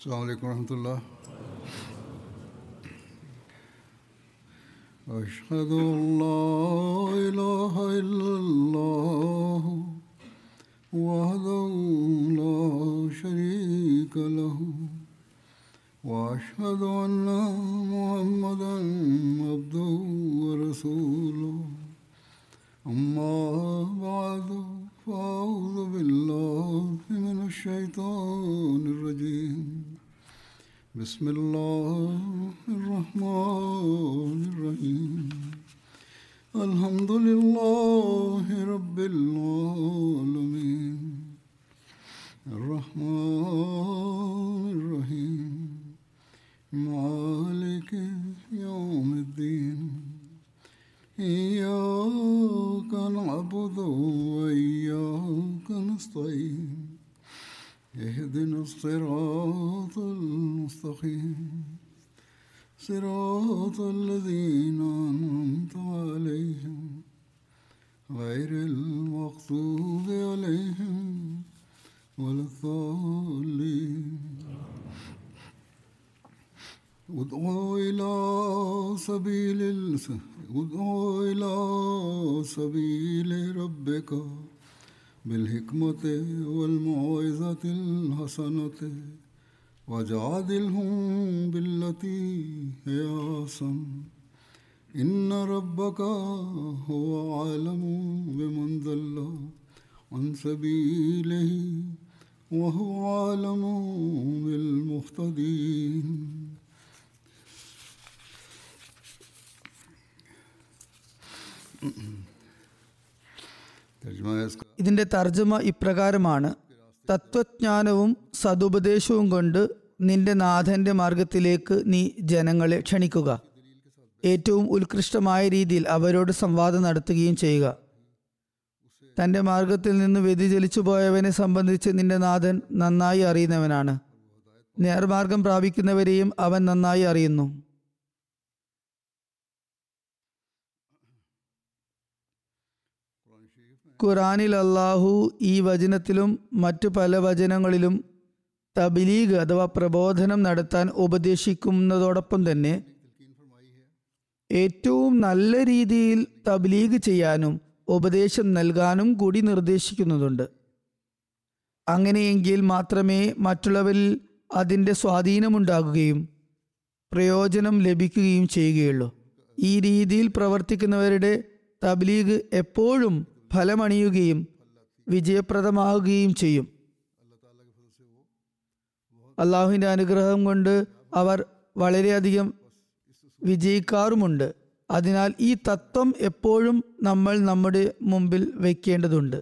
السلام عليكم ورحمة الله أشهد أن لا إله إلا الله وحده لا شريك له وأشهد أن محمدا عبده ورسوله أما بعد فأعوذ بالله من الشيطان الرجيم بسم الله الرحمن الرحيم الحمد لله رب العالمين الرحمن الرحيم مالك يوم الدين إياك نعبد وإياك نستعين اهدنا الصراط المستقيم صراط الذين أنعمت عليهم غير المغضوب عليهم ولا الضالين ادعوا إلى سبيل الس... ادعوا إلى سبيل ربك بالحكمة والموعظة الحسنة وجادلهم بالتي هي أحسن إن ربك هو عالم بمن ضل عن سبيله وهو عالم بالمهتدين तर्जुमा है इसका ഇതിന്റെ തർജ്ജമ ഇപ്രകാരമാണ് തത്വജ്ഞാനവും സതുപദേശവും കൊണ്ട് നിന്റെ നാഥന്റെ മാർഗത്തിലേക്ക് നീ ജനങ്ങളെ ക്ഷണിക്കുക ഏറ്റവും ഉത്കൃഷ്ടമായ രീതിയിൽ അവരോട് സംവാദം നടത്തുകയും ചെയ്യുക തന്റെ മാർഗത്തിൽ നിന്ന് വ്യതിചലിച്ചു പോയവനെ സംബന്ധിച്ച് നിന്റെ നാഥൻ നന്നായി അറിയുന്നവനാണ് നേർമാർഗം പ്രാപിക്കുന്നവരെയും അവൻ നന്നായി അറിയുന്നു ഖുറാനിൽ അള്ളാഹു ഈ വചനത്തിലും മറ്റു പല വചനങ്ങളിലും തബിലീഗ് അഥവാ പ്രബോധനം നടത്താൻ ഉപദേശിക്കുന്നതോടൊപ്പം തന്നെ ഏറ്റവും നല്ല രീതിയിൽ തബ്ലീഗ് ചെയ്യാനും ഉപദേശം നൽകാനും കൂടി നിർദ്ദേശിക്കുന്നുണ്ട് അങ്ങനെയെങ്കിൽ മാത്രമേ മറ്റുള്ളവരിൽ അതിൻ്റെ സ്വാധീനമുണ്ടാകുകയും പ്രയോജനം ലഭിക്കുകയും ചെയ്യുകയുള്ളൂ ഈ രീതിയിൽ പ്രവർത്തിക്കുന്നവരുടെ തബ്ലീഗ് എപ്പോഴും ഫലമണിയുകയും വിജയപ്രദമാവുകയും ചെയ്യും അള്ളാഹുവിൻ്റെ അനുഗ്രഹം കൊണ്ട് അവർ വളരെയധികം വിജയിക്കാറുമുണ്ട് അതിനാൽ ഈ തത്വം എപ്പോഴും നമ്മൾ നമ്മുടെ മുമ്പിൽ വയ്ക്കേണ്ടതുണ്ട്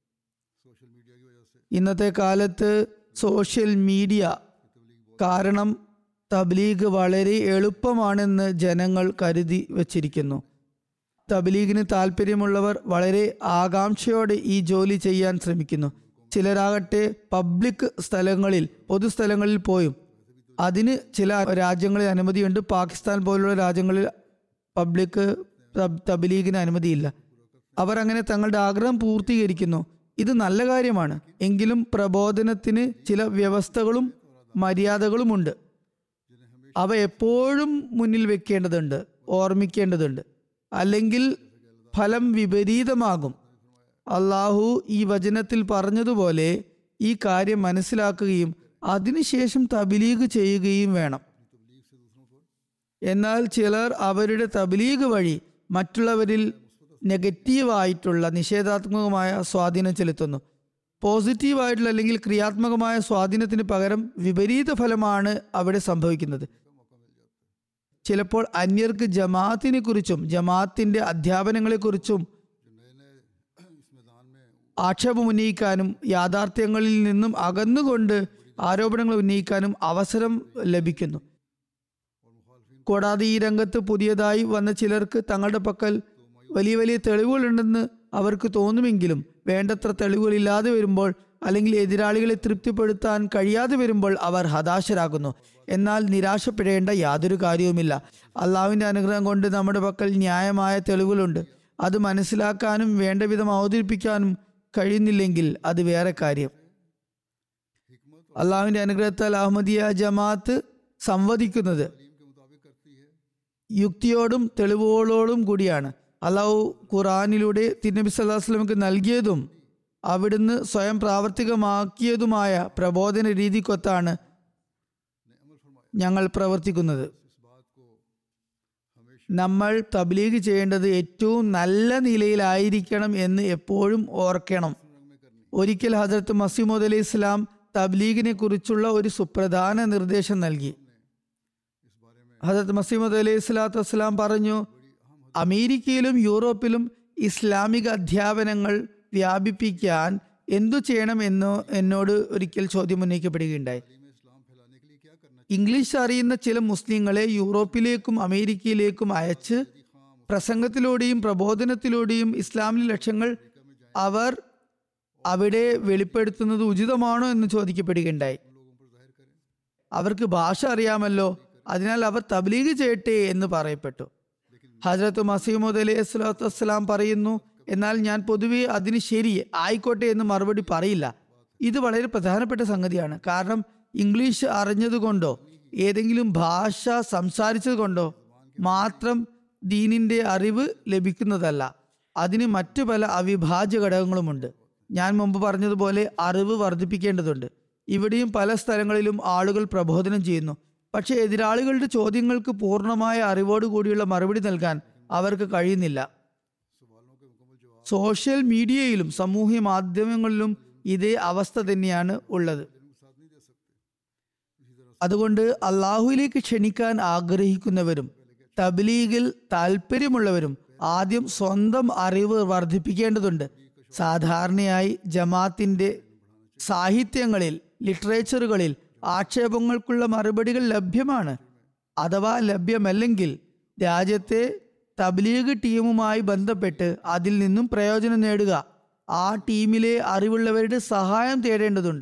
ഇന്നത്തെ കാലത്ത് സോഷ്യൽ മീഡിയ കാരണം തബ്ലീഗ് വളരെ എളുപ്പമാണെന്ന് ജനങ്ങൾ കരുതി വച്ചിരിക്കുന്നു തബ്ലീഗിന് താല്പര്യമുള്ളവർ വളരെ ആകാംക്ഷയോടെ ഈ ജോലി ചെയ്യാൻ ശ്രമിക്കുന്നു ചിലരാകട്ടെ പബ്ലിക് സ്ഥലങ്ങളിൽ പൊതുസ്ഥലങ്ങളിൽ പോയും അതിന് ചില രാജ്യങ്ങളിൽ അനുമതിയുണ്ട് പാകിസ്ഥാൻ പോലുള്ള രാജ്യങ്ങളിൽ പബ്ലിക് തബ്- തബ്ലീഗിന് അനുമതിയില്ല അവർ അങ്ങനെ തങ്ങളുടെ ആഗ്രഹം പൂർത്തീകരിക്കുന്നു ഇത് നല്ല കാര്യമാണ് എങ്കിലും പ്രബോധനത്തിന് ചില വ്യവസ്ഥകളും മര്യാദകളുമുണ്ട് അവ എപ്പോഴും മുന്നിൽ വെക്കേണ്ടതുണ്ട് ഓർമ്മിക്കേണ്ടതുണ്ട് അല്ലെങ്കിൽ ഫലം വിപരീതമാകും അള്ളാഹു ഈ വചനത്തിൽ പറഞ്ഞതുപോലെ ഈ കാര്യം മനസ്സിലാക്കുകയും അതിനുശേഷം തബിലീഗ് ചെയ്യുകയും വേണം എന്നാൽ ചിലർ അവരുടെ തബിലീഗ് വഴി മറ്റുള്ളവരിൽ നെഗറ്റീവായിട്ടുള്ള നിഷേധാത്മകമായ സ്വാധീനം ചെലുത്തുന്നു പോസിറ്റീവായിട്ടുള്ള അല്ലെങ്കിൽ ക്രിയാത്മകമായ സ്വാധീനത്തിന് പകരം വിപരീത ഫലമാണ് അവിടെ സംഭവിക്കുന്നത് ചിലപ്പോൾ അന്യർക്ക് ജമാഅത്തിനെ കുറിച്ചും ജമാഅത്തിന്റെ അധ്യാപനങ്ങളെക്കുറിച്ചും ആക്ഷേപം ഉന്നയിക്കാനും യാഥാർത്ഥ്യങ്ങളിൽ നിന്നും അകന്നുകൊണ്ട് ആരോപണങ്ങൾ ഉന്നയിക്കാനും അവസരം ലഭിക്കുന്നു കൂടാതെ ഈ രംഗത്ത് പുതിയതായി വന്ന ചിലർക്ക് തങ്ങളുടെ പക്കൽ വലിയ വലിയ തെളിവുകളുണ്ടെന്ന് അവർക്ക് തോന്നുമെങ്കിലും വേണ്ടത്ര തെളിവുകളില്ലാതെ വരുമ്പോൾ അല്ലെങ്കിൽ എതിരാളികളെ തൃപ്തിപ്പെടുത്താൻ കഴിയാതെ വരുമ്പോൾ അവർ ഹതാശരാകുന്നു എന്നാൽ നിരാശപ്പെടേണ്ട യാതൊരു കാര്യവുമില്ല അള്ളാഹുവിൻ്റെ അനുഗ്രഹം കൊണ്ട് നമ്മുടെ പക്കൽ ന്യായമായ തെളിവുകളുണ്ട് അത് മനസ്സിലാക്കാനും വേണ്ട വിധം അവതരിപ്പിക്കാനും കഴിയുന്നില്ലെങ്കിൽ അത് വേറെ കാര്യം അള്ളാഹുവിന്റെ അനുഗ്രഹത്താൽ അഹമ്മദിയ ജമാഅത്ത് സംവദിക്കുന്നത് യുക്തിയോടും തെളിവുകളോടും കൂടിയാണ് അള്ളാഹു ഖുറാനിലൂടെ തിരുനബി സല്ലാഹു വസ്ലമക്ക് നൽകിയതും അവിടുന്ന് സ്വയം പ്രാവർത്തികമാക്കിയതുമായ പ്രബോധന രീതിക്കൊത്താണ് ഞങ്ങൾ പ്രവർത്തിക്കുന്നത് നമ്മൾ തബ്ലീഗ് ചെയ്യേണ്ടത് ഏറ്റവും നല്ല നിലയിലായിരിക്കണം എന്ന് എപ്പോഴും ഓർക്കണം ഒരിക്കൽ ഹജരത്ത് മസീമോദ് അലി ഇസ്ലാം തബ്ലീഗിനെ കുറിച്ചുള്ള ഒരു സുപ്രധാന നിർദ്ദേശം നൽകി ഹജരത്ത് മസീമദ് അലൈഹി സ്വലാത്തു വസ്സലാം പറഞ്ഞു അമേരിക്കയിലും യൂറോപ്പിലും ഇസ്ലാമിക അധ്യാപനങ്ങൾ വ്യാപിപ്പിക്കാൻ എന്തു ചെയ്യണം എന്ന് എന്നോട് ഒരിക്കൽ ചോദ്യം ഉന്നയിക്കപ്പെടുകയുണ്ടായി ഇംഗ്ലീഷ് അറിയുന്ന ചില മുസ്ലിങ്ങളെ യൂറോപ്പിലേക്കും അമേരിക്കയിലേക്കും അയച്ച് പ്രസംഗത്തിലൂടെയും പ്രബോധനത്തിലൂടെയും ഇസ്ലാമിലെ ലക്ഷ്യങ്ങൾ അവർ അവിടെ വെളിപ്പെടുത്തുന്നത് ഉചിതമാണോ എന്ന് ചോദിക്കപ്പെടുകയുണ്ടായി അവർക്ക് ഭാഷ അറിയാമല്ലോ അതിനാൽ അവർ തബ്ലീഗ് ചെയ്യട്ടെ എന്ന് പറയപ്പെട്ടു ഹജ്രത്ത് മസീമുദ് അലൈഹി സ്വലാത്തു വസ്സലാം പറയുന്നു എന്നാൽ ഞാൻ പൊതുവെ അതിന് ശരി ആയിക്കോട്ടെ എന്ന് മറുപടി പറയില്ല ഇത് വളരെ പ്രധാനപ്പെട്ട സംഗതിയാണ് കാരണം ഇംഗ്ലീഷ് അറിഞ്ഞതുകൊണ്ടോ ഏതെങ്കിലും ഭാഷ സംസാരിച്ചത് കൊണ്ടോ മാത്രം ദീനിന്റെ അറിവ് ലഭിക്കുന്നതല്ല അതിന് മറ്റു പല അവിഭാജ്യ ഘടകങ്ങളുമുണ്ട് ഞാൻ മുമ്പ് പറഞ്ഞതുപോലെ അറിവ് വർദ്ധിപ്പിക്കേണ്ടതുണ്ട് ഇവിടെയും പല സ്ഥലങ്ങളിലും ആളുകൾ പ്രബോധനം ചെയ്യുന്നു പക്ഷെ എതിരാളികളുടെ ചോദ്യങ്ങൾക്ക് പൂർണ്ണമായ അറിവോട് കൂടിയുള്ള മറുപടി നൽകാൻ അവർക്ക് കഴിയുന്നില്ല സോഷ്യൽ മീഡിയയിലും സാമൂഹ്യ മാധ്യമങ്ങളിലും ഇതേ അവസ്ഥ തന്നെയാണ് ഉള്ളത് അതുകൊണ്ട് അള്ളാഹുവിലേക്ക് ക്ഷണിക്കാൻ ആഗ്രഹിക്കുന്നവരും തബ്ലീഗിൽ താല്പര്യമുള്ളവരും ആദ്യം സ്വന്തം അറിവ് വർദ്ധിപ്പിക്കേണ്ടതുണ്ട് സാധാരണയായി ജമാത്തിന്റെ സാഹിത്യങ്ങളിൽ ലിറ്ററേച്ചറുകളിൽ ആക്ഷേപങ്ങൾക്കുള്ള മറുപടികൾ ലഭ്യമാണ് അഥവാ ലഭ്യമല്ലെങ്കിൽ രാജ്യത്തെ തബ്ലീഗ് ടീമുമായി ബന്ധപ്പെട്ട് അതിൽ നിന്നും പ്രയോജനം നേടുക ആ ടീമിലെ അറിവുള്ളവരുടെ സഹായം തേടേണ്ടതുണ്ട്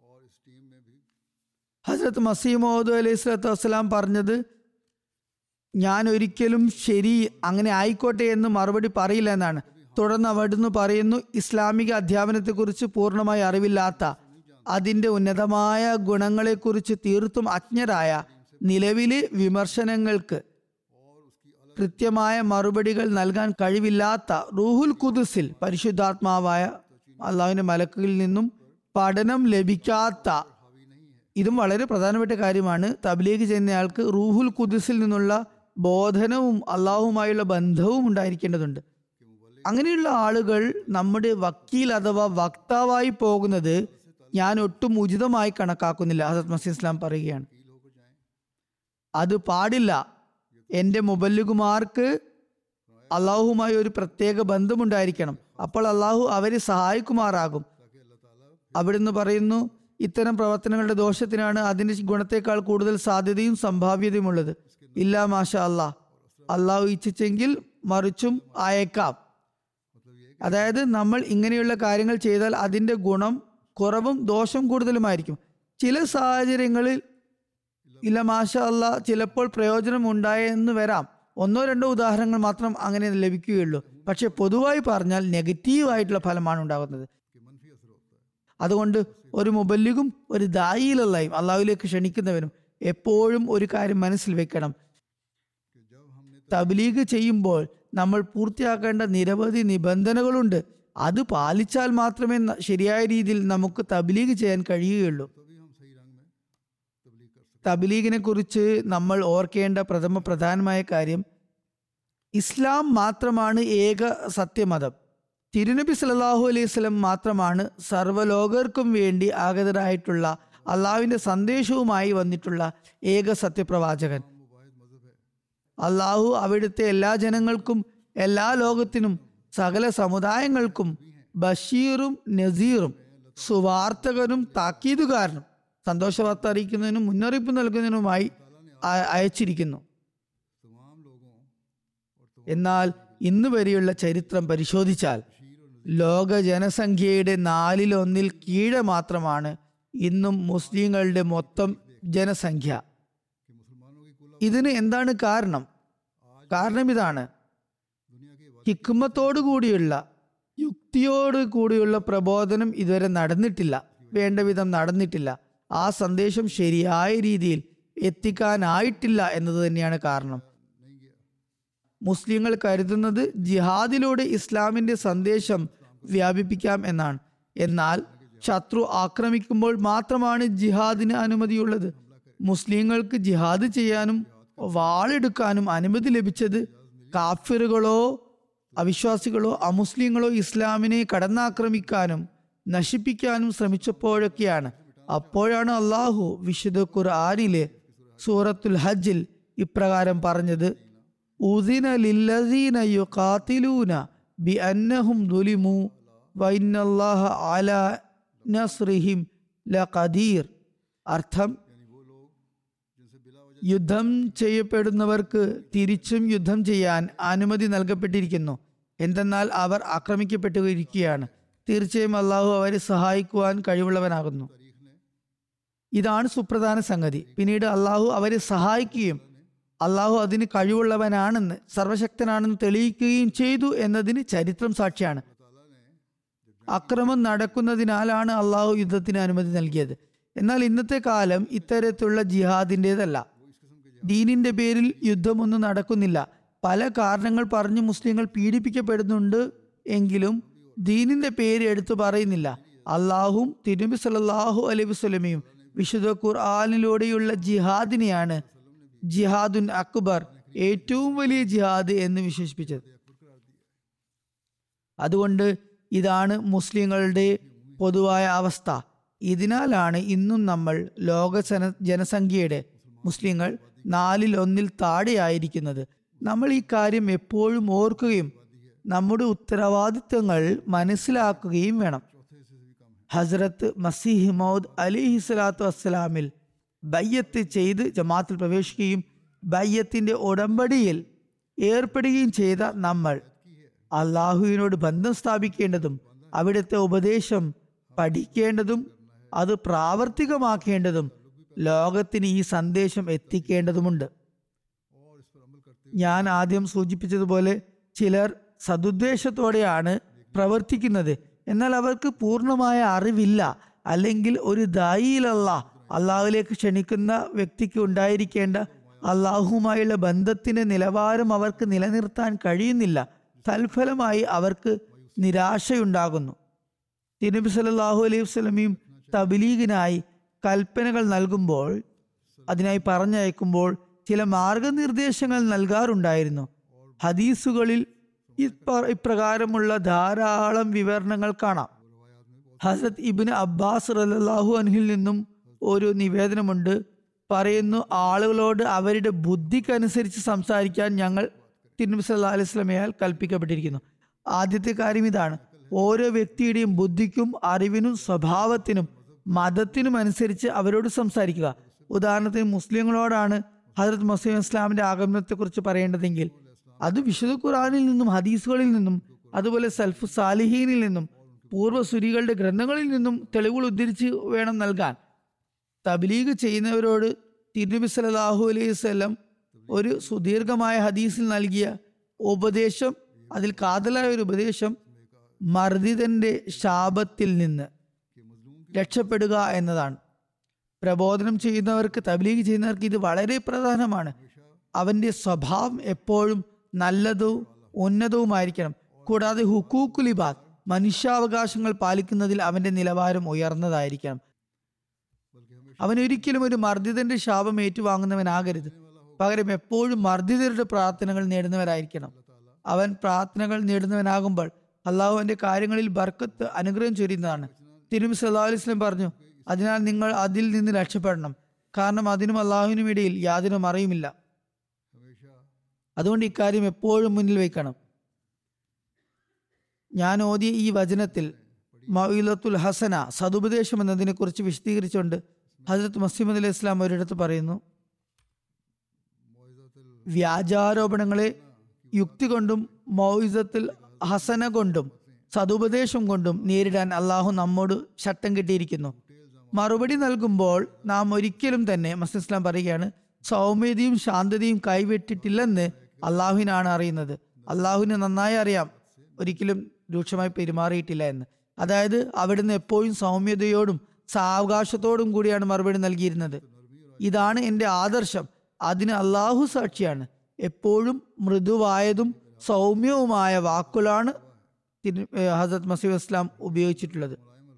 ഹസ്രത്ത് മസീമോദ് അലൈഹി സ്വലാത്തു വസ്സലാം പറഞ്ഞത് ഞാൻ ഒരിക്കലും ശരി അങ്ങനെ ആയിക്കോട്ടെ എന്ന് മറുപടി പറയില്ല എന്നാണ് തുടർന്ന് അവിടുന്ന് പറയുന്നു ഇസ്ലാമിക അധ്യാപനത്തെക്കുറിച്ച് പൂർണ്ണമായി അറിവില്ലാത്ത അതിൻ്റെ ഉന്നതമായ ഗുണങ്ങളെക്കുറിച്ച് തീർത്തും അജ്ഞരായ നിലവിലെ വിമർശനങ്ങൾക്ക് കൃത്യമായ മറുപടികൾ നൽകാൻ കഴിവില്ലാത്ത റൂഹുൽ കുദുസിൽ പരിശുദ്ധാത്മാവായ അള്ളാഹുവിന്റെ മലക്കിൽ നിന്നും പഠനം ലഭിക്കാത്ത ഇതും വളരെ പ്രധാനപ്പെട്ട കാര്യമാണ് തബ്ലീഗ് ചെയ്യുന്നയാൾക്ക് റൂഹുൽ കുദുസിൽ നിന്നുള്ള ബോധനവും അള്ളാഹുമായുള്ള ബന്ധവും ഉണ്ടായിരിക്കേണ്ടതുണ്ട് അങ്ങനെയുള്ള ആളുകൾ നമ്മുടെ വക്കീൽ അഥവാ വക്താവായി പോകുന്നത് ഞാൻ ഒട്ടും ഉചിതമായി കണക്കാക്കുന്നില്ല ഹസരത് മസീദ് ഇസ്ലാം പറയുകയാണ് അത് പാടില്ല എൻ്റെ മുബല്ലുകുമാർക്ക് അള്ളാഹുമായി ഒരു പ്രത്യേക ബന്ധമുണ്ടായിരിക്കണം അപ്പോൾ അള്ളാഹു അവരെ സഹായിക്കുമാറാകും അവിടുന്ന് പറയുന്നു ഇത്തരം പ്രവർത്തനങ്ങളുടെ ദോഷത്തിനാണ് അതിന്റെ ഗുണത്തെക്കാൾ കൂടുതൽ സാധ്യതയും സംഭാവ്യതയും ഉള്ളത് ഇല്ല മാഷ അള്ളാഹ് അള്ളാഹു ഇച്ഛിച്ചെങ്കിൽ മറിച്ചും ആയേക്കാം അതായത് നമ്മൾ ഇങ്ങനെയുള്ള കാര്യങ്ങൾ ചെയ്താൽ അതിന്റെ ഗുണം കുറവും ദോഷം കൂടുതലുമായിരിക്കും ചില സാഹചര്യങ്ങളിൽ ഇല്ല മാഷ അല്ല ചിലപ്പോൾ പ്രയോജനം ഉണ്ടായെന്ന് വരാം ഒന്നോ രണ്ടോ ഉദാഹരണങ്ങൾ മാത്രം അങ്ങനെ ലഭിക്കുകയുള്ളൂ പക്ഷെ പൊതുവായി പറഞ്ഞാൽ നെഗറ്റീവ് ആയിട്ടുള്ള ഫലമാണ് ഉണ്ടാകുന്നത് അതുകൊണ്ട് ഒരു മുബല്ലിഗും ഒരു ദായിലുള്ളയും അള്ളാഹുലേക്ക് ക്ഷണിക്കുന്നവരും എപ്പോഴും ഒരു കാര്യം മനസ്സിൽ വെക്കണം തബ്ലീഗ് ചെയ്യുമ്പോൾ നമ്മൾ പൂർത്തിയാക്കേണ്ട നിരവധി നിബന്ധനകളുണ്ട് അത് പാലിച്ചാൽ മാത്രമേ ന- ശരിയായ രീതിയിൽ നമുക്ക് തബ്ലീഗ് ചെയ്യാൻ കഴിയുകയുള്ളൂ തബ്ലീഗിനെ കുറിച്ച് നമ്മൾ ഓർക്കേണ്ട പ്രഥമ പ്രധാനമായ കാര്യം ഇസ്ലാം മാത്രമാണ് ഏക സത്യമതം തിരുനബി സല്ലല്ലാഹു അലൈഹി വസല്ലം മാത്രമാണ് സർവ്വലോകർക്കും വേണ്ടി ആഗതരായിട്ടുള്ള അള്ളാഹുവിന്റെ സന്ദേശവുമായി വന്നിട്ടുള്ള ഏക സത്യപ്രവാചകൻ അള്ളാഹു അവിടുത്തെ എല്ലാ ജനങ്ങൾക്കും എല്ലാ ലോകത്തിനും സകല സമുദായങ്ങൾക്കും ബഷീറും നസീറും സുവാർത്തകനും താക്കീതുകാരനും സന്തോഷവാർത്ത അറിയിക്കുന്നതിനും മുന്നറിയിപ്പ് നൽകുന്നതിനുമായി അ- അയച്ചിരിക്കുന്നു എന്നാൽ ഇന്ന് വരെയുള്ള ചരിത്രം പരിശോധിച്ചാൽ ലോക ജനസംഖ്യയുടെ നാലിലൊന്നിൽ കീഴെ മാത്രമാണ് ഇന്നും മുസ്ലിങ്ങളുടെ മൊത്തം ജനസംഖ്യ ഇതിന് എന്താണ് കാരണം കാരണം ഇതാണ് ഹിക്മത്തോടു കൂടിയുള്ള യുക്തിയോട് കൂടിയുള്ള പ്രബോധനം ഇതുവരെ നടന്നിട്ടില്ല വേണ്ട വിധം നടന്നിട്ടില്ല ആ സന്ദേശം ശരിയായ രീതിയിൽ എത്തിക്കാനായിട്ടില്ല എന്നത് തന്നെയാണ് കാരണം മുസ്ലിങ്ങൾ കരുതുന്നത് ജിഹാദിലൂടെ ഇസ്ലാമിന്റെ സന്ദേശം വ്യാപിപ്പിക്കാം എന്നാണ് എന്നാൽ ശത്രു ആക്രമിക്കുമ്പോൾ മാത്രമാണ് ജിഹാദിന് അനുമതിയുള്ളത് മുസ്ലിങ്ങൾക്ക് ജിഹാദ് ചെയ്യാനും വാളെടുക്കാനും അനുമതി ലഭിച്ചത് കാഫിറുകളോ അവിശ്വാസികളോ അമുസ്ലിങ്ങളോ ഇസ്ലാമിനെ കടന്നാക്രമിക്കാനും നശിപ്പിക്കാനും ശ്രമിച്ചപ്പോഴൊക്കെയാണ് അപ്പോഴാണ് അള്ളാഹു വിശുദ്ധ ഖുർആാനിലെ സൂറത്തുൽ ഹജ്ജിൽ ഇപ്രകാരം പറഞ്ഞത് ഉദിന ലില്ലദീന യുഖാതിലൂന ബി അന്നഹും ദുലിമു വൈനല്ലാഹ അല നസ്രിഹിം ലഖദീർ അർത്ഥം യുദ്ധം ചെയ്യപ്പെടുന്നവർക്ക് തിരിച്ചും യുദ്ധം ചെയ്യാൻ അനുമതി നൽകപ്പെട്ടിരിക്കുന്നു എന്തെന്നാൽ അവർ ആക്രമിക്കപ്പെട്ടിരിക്കുകയാണ് തീർച്ചയായും അള്ളാഹു അവരെ സഹായിക്കുവാൻ കഴിവുള്ളവനാകുന്നു ഇതാണ് സുപ്രധാന സംഗതി പിന്നീട് അള്ളാഹു അവരെ സഹായിക്കുകയും അള്ളാഹു അതിന് കഴിവുള്ളവനാണെന്ന് സർവശക്തനാണെന്ന് തെളിയിക്കുകയും ചെയ്തു എന്നതിന് ചരിത്രം സാക്ഷിയാണ് അക്രമം നടക്കുന്നതിനാലാണ് അള്ളാഹു യുദ്ധത്തിന് അനുമതി നൽകിയത് എന്നാൽ ഇന്നത്തെ കാലം ഇത്തരത്തിലുള്ള ജിഹാദിൻ്റെതല്ല ദീനിന്റെ പേരിൽ യുദ്ധമൊന്നും നടക്കുന്നില്ല പല കാരണങ്ങൾ പറഞ്ഞ് മുസ്ലിങ്ങൾ പീഡിപ്പിക്കപ്പെടുന്നുണ്ട് എങ്കിലും ദീനിന്റെ പേര് എടുത്തു പറയുന്നില്ല അള്ളാഹും തിരുനബി സല്ലല്ലാഹു അലൈഹി വസല്ലമയും വിശുദ്ധ ഖുർആാനിലൂടെയുള്ള ജിഹാദിനെയാണ് ജിഹാദുൻ അക്ബർ ഏറ്റവും വലിയ ജിഹാദ് എന്ന് വിശേഷിപ്പിച്ചത് അതുകൊണ്ട് ഇതാണ് മുസ്ലിങ്ങളുടെ പൊതുവായ അവസ്ഥ ഇതിനാലാണ് ഇന്നും നമ്മൾ ലോക ജന ജനസംഖ്യയുടെ മുസ്ലിങ്ങൾ നാലിൽ ഒന്നിൽ താഴെയായിരിക്കുന്നത് നമ്മൾ ഈ കാര്യം എപ്പോഴും ഓർക്കുകയും നമ്മുടെ ഉത്തരവാദിത്വങ്ങൾ മനസ്സിലാക്കുകയും വേണം ഹസ്രത്ത് മസീഹ് മൗദ് അലിഹി സ്വലാത്തു വസ്സലാമിൽ ബയ്യത്ത് ചെയ്ത് ജമാത്തിൽ പ്രവേശിക്കുകയും ബയ്യത്തിന്റെ ഉടമ്പടിയിൽ ഏർപ്പെടുകയും ചെയ്ത നമ്മൾ അള്ളാഹുവിനോട് ബന്ധം സ്ഥാപിക്കേണ്ടതും അവിടുത്തെ ഉപദേശം പഠിക്കേണ്ടതും അത് പ്രാവർത്തികമാക്കേണ്ടതും ലോകത്തിന് ഈ സന്ദേശം എത്തിക്കേണ്ടതുമുണ്ട് ഞാൻ ആദ്യം സൂചിപ്പിച്ചതുപോലെ ചിലർ സതുദ്ദേശത്തോടെയാണ് പ്രവർത്തിക്കുന്നത് എന്നാൽ അവർക്ക് പൂർണ്ണമായ അറിവില്ല അല്ലെങ്കിൽ ഒരു ദായിലല്ല അള്ളാഹുലേക്ക് ക്ഷണിക്കുന്ന വ്യക്തിക്ക് ഉണ്ടായിരിക്കേണ്ട അള്ളാഹുമായുള്ള ബന്ധത്തിന്റെ നിലവാരം അവർക്ക് നിലനിർത്താൻ കഴിയുന്നില്ല തൽഫലമായി അവർക്ക് നിരാശയുണ്ടാകുന്നു തിരുനബി സല്ലല്ലാഹു അലൈഹി വസല്ലമയും തബ്ലീഗിനായി കൽപ്പനകൾ നൽകുമ്പോൾ അതിനായി പറഞ്ഞയക്കുമ്പോൾ ചില മാർഗനിർദ്ദേശങ്ങൾ നൽകാറുണ്ടായിരുന്നു ഹദീസുകളിൽ ഇപ്പ- ഇപ്രകാരമുള്ള ധാരാളം വിവരണങ്ങൾ കാണാം ഹസരത് ഇബിന് അബ്ബാസ് റലാഹു അൻഹിൽ നിന്നും ഒരു നിവേദനമുണ്ട് പറയുന്നു ആളുകളോട് അവരുടെ ബുദ്ധിക്കനുസരിച്ച് സംസാരിക്കാൻ ഞങ്ങൾ തിരുനബി സല്ലാ അലൈഹി സ്വലമയാൽ കൽപ്പിക്കപ്പെട്ടിരിക്കുന്നു ആദ്യത്തെ കാര്യം ഇതാണ് ഓരോ വ്യക്തിയുടെയും ബുദ്ധിക്കും അറിവിനും സ്വഭാവത്തിനും മതത്തിനും അനുസരിച്ച് അവരോട് സംസാരിക്കുക ഉദാഹരണത്തിന് മുസ്ലിങ്ങളോടാണ് ഹജറത് മുസ്ലിം ഇസ്ലാമിന്റെ ആഗമനത്തെക്കുറിച്ച് പറയേണ്ടതെങ്കിൽ അത് വിശുദ്ധ ഖുറാനിൽ നിന്നും ഹദീസുകളിൽ നിന്നും അതുപോലെ സൽഫു സാലിഹീനിൽ നിന്നും പൂർവ്വസുരികളുടെ ഗ്രന്ഥങ്ങളിൽ നിന്നും തെളിവുകൾ ഉദ്ധരിച്ച് വേണം നൽകാൻ തബ്ലീഗ് ചെയ്യുന്നവരോട് തിരുനബി സല്ലല്ലാഹു അലൈഹി വസല്ലം ഒരു സുദീർഘമായ ഹദീസിൽ നൽകിയ ഉപദേശം അതിൽ കാതലായ ഒരു ഉപദേശം മർദിതന്റെ ശാപത്തിൽ നിന്ന് രക്ഷപ്പെടുക എന്നതാണ് പ്രബോധനം ചെയ്യുന്നവർക്ക് തബ്ലീഗ് ചെയ്യുന്നവർക്ക് ഇത് വളരെ പ്രധാനമാണ് അവന്റെ സ്വഭാവം എപ്പോഴും നല്ലതും ഉന്നതവുമായിരിക്കണം കൂടാതെ ഹുക്കൂക്കുലിബാദ് മനുഷ്യാവകാശങ്ങൾ പാലിക്കുന്നതിൽ അവന്റെ നിലവാരം ഉയർന്നതായിരിക്കണം അവൻ ഒരിക്കലും ഒരു മർദ്ദിതന്റെ ശാപം ഏറ്റുവാങ്ങുന്നവനാകരുത് പകരം എപ്പോഴും മർദ്ദിതരുടെ പ്രാർത്ഥനകൾ നേടുന്നവരായിരിക്കണം അവൻ പ്രാർത്ഥനകൾ നേടുന്നവനാകുമ്പോൾ അള്ളാഹുവിന്റെ കാര്യങ്ങളിൽ ബർക്കത്ത് അനുഗ്രഹം ചൊരിയുന്നതാണ് തിരുമി സല്ലാ അലൈഹി സ്വലം പറഞ്ഞു അതിനാൽ നിങ്ങൾ അതിൽ നിന്ന് രക്ഷപ്പെടണം കാരണം അതിനും അള്ളാഹുവിനും ഇടയിൽ യാതൊരു മറയുമില്ല അതുകൊണ്ട് ഇക്കാര്യം എപ്പോഴും മുന്നിൽ വയ്ക്കണം ഞാൻ ഓതിയ ഈ വചനത്തിൽ മൗലത്തുൽ ഹസന സതുപദേശം എന്നതിനെ കുറിച്ച് വിശദീകരിച്ചുകൊണ്ട് ഹജരത് മസീമദ് അലൈഹി ഇസ്ലാം ഒരിടത്ത് പറയുന്നു വ്യാജാരോപണങ്ങളെ യുക്തി കൊണ്ടും മൗയിസത്തിൽ ഹസന കൊണ്ടും സതുപദേശം കൊണ്ടും നേരിടാൻ അള്ളാഹു നമ്മോട് ശട്ടം കിട്ടിയിരിക്കുന്നു മറുപടി നൽകുമ്പോൾ നാം ഒരിക്കലും തന്നെ മസീദ് ഇസ്ലാം പറയുകയാണ് സൗമ്യതയും ശാന്തതയും കൈവിട്ടിട്ടില്ലെന്ന് അള്ളാഹുവിനാണ് അറിയുന്നത് അള്ളാഹുവിന് നന്നായി അറിയാം ഒരിക്കലും രൂക്ഷമായി പെരുമാറിയിട്ടില്ല എന്ന് അതായത് അവിടുന്ന് എപ്പോഴും സൗമ്യതയോടും സാവകാശത്തോടും കൂടിയാണ് മറുപടി നൽകിയിരുന്നത് ഇതാണ് എൻ്റെ ആദർശം അതിന് അള്ളാഹു സാക്ഷിയാണ് എപ്പോഴും മൃദുവായതും സൗമ്യവുമായ വാക്കുകളാണ് തിരു- ഏ, ഹസരത് മസീദ് ഇസ്ലാം ഉപയോഗിച്ചിട്ടുള്ളത്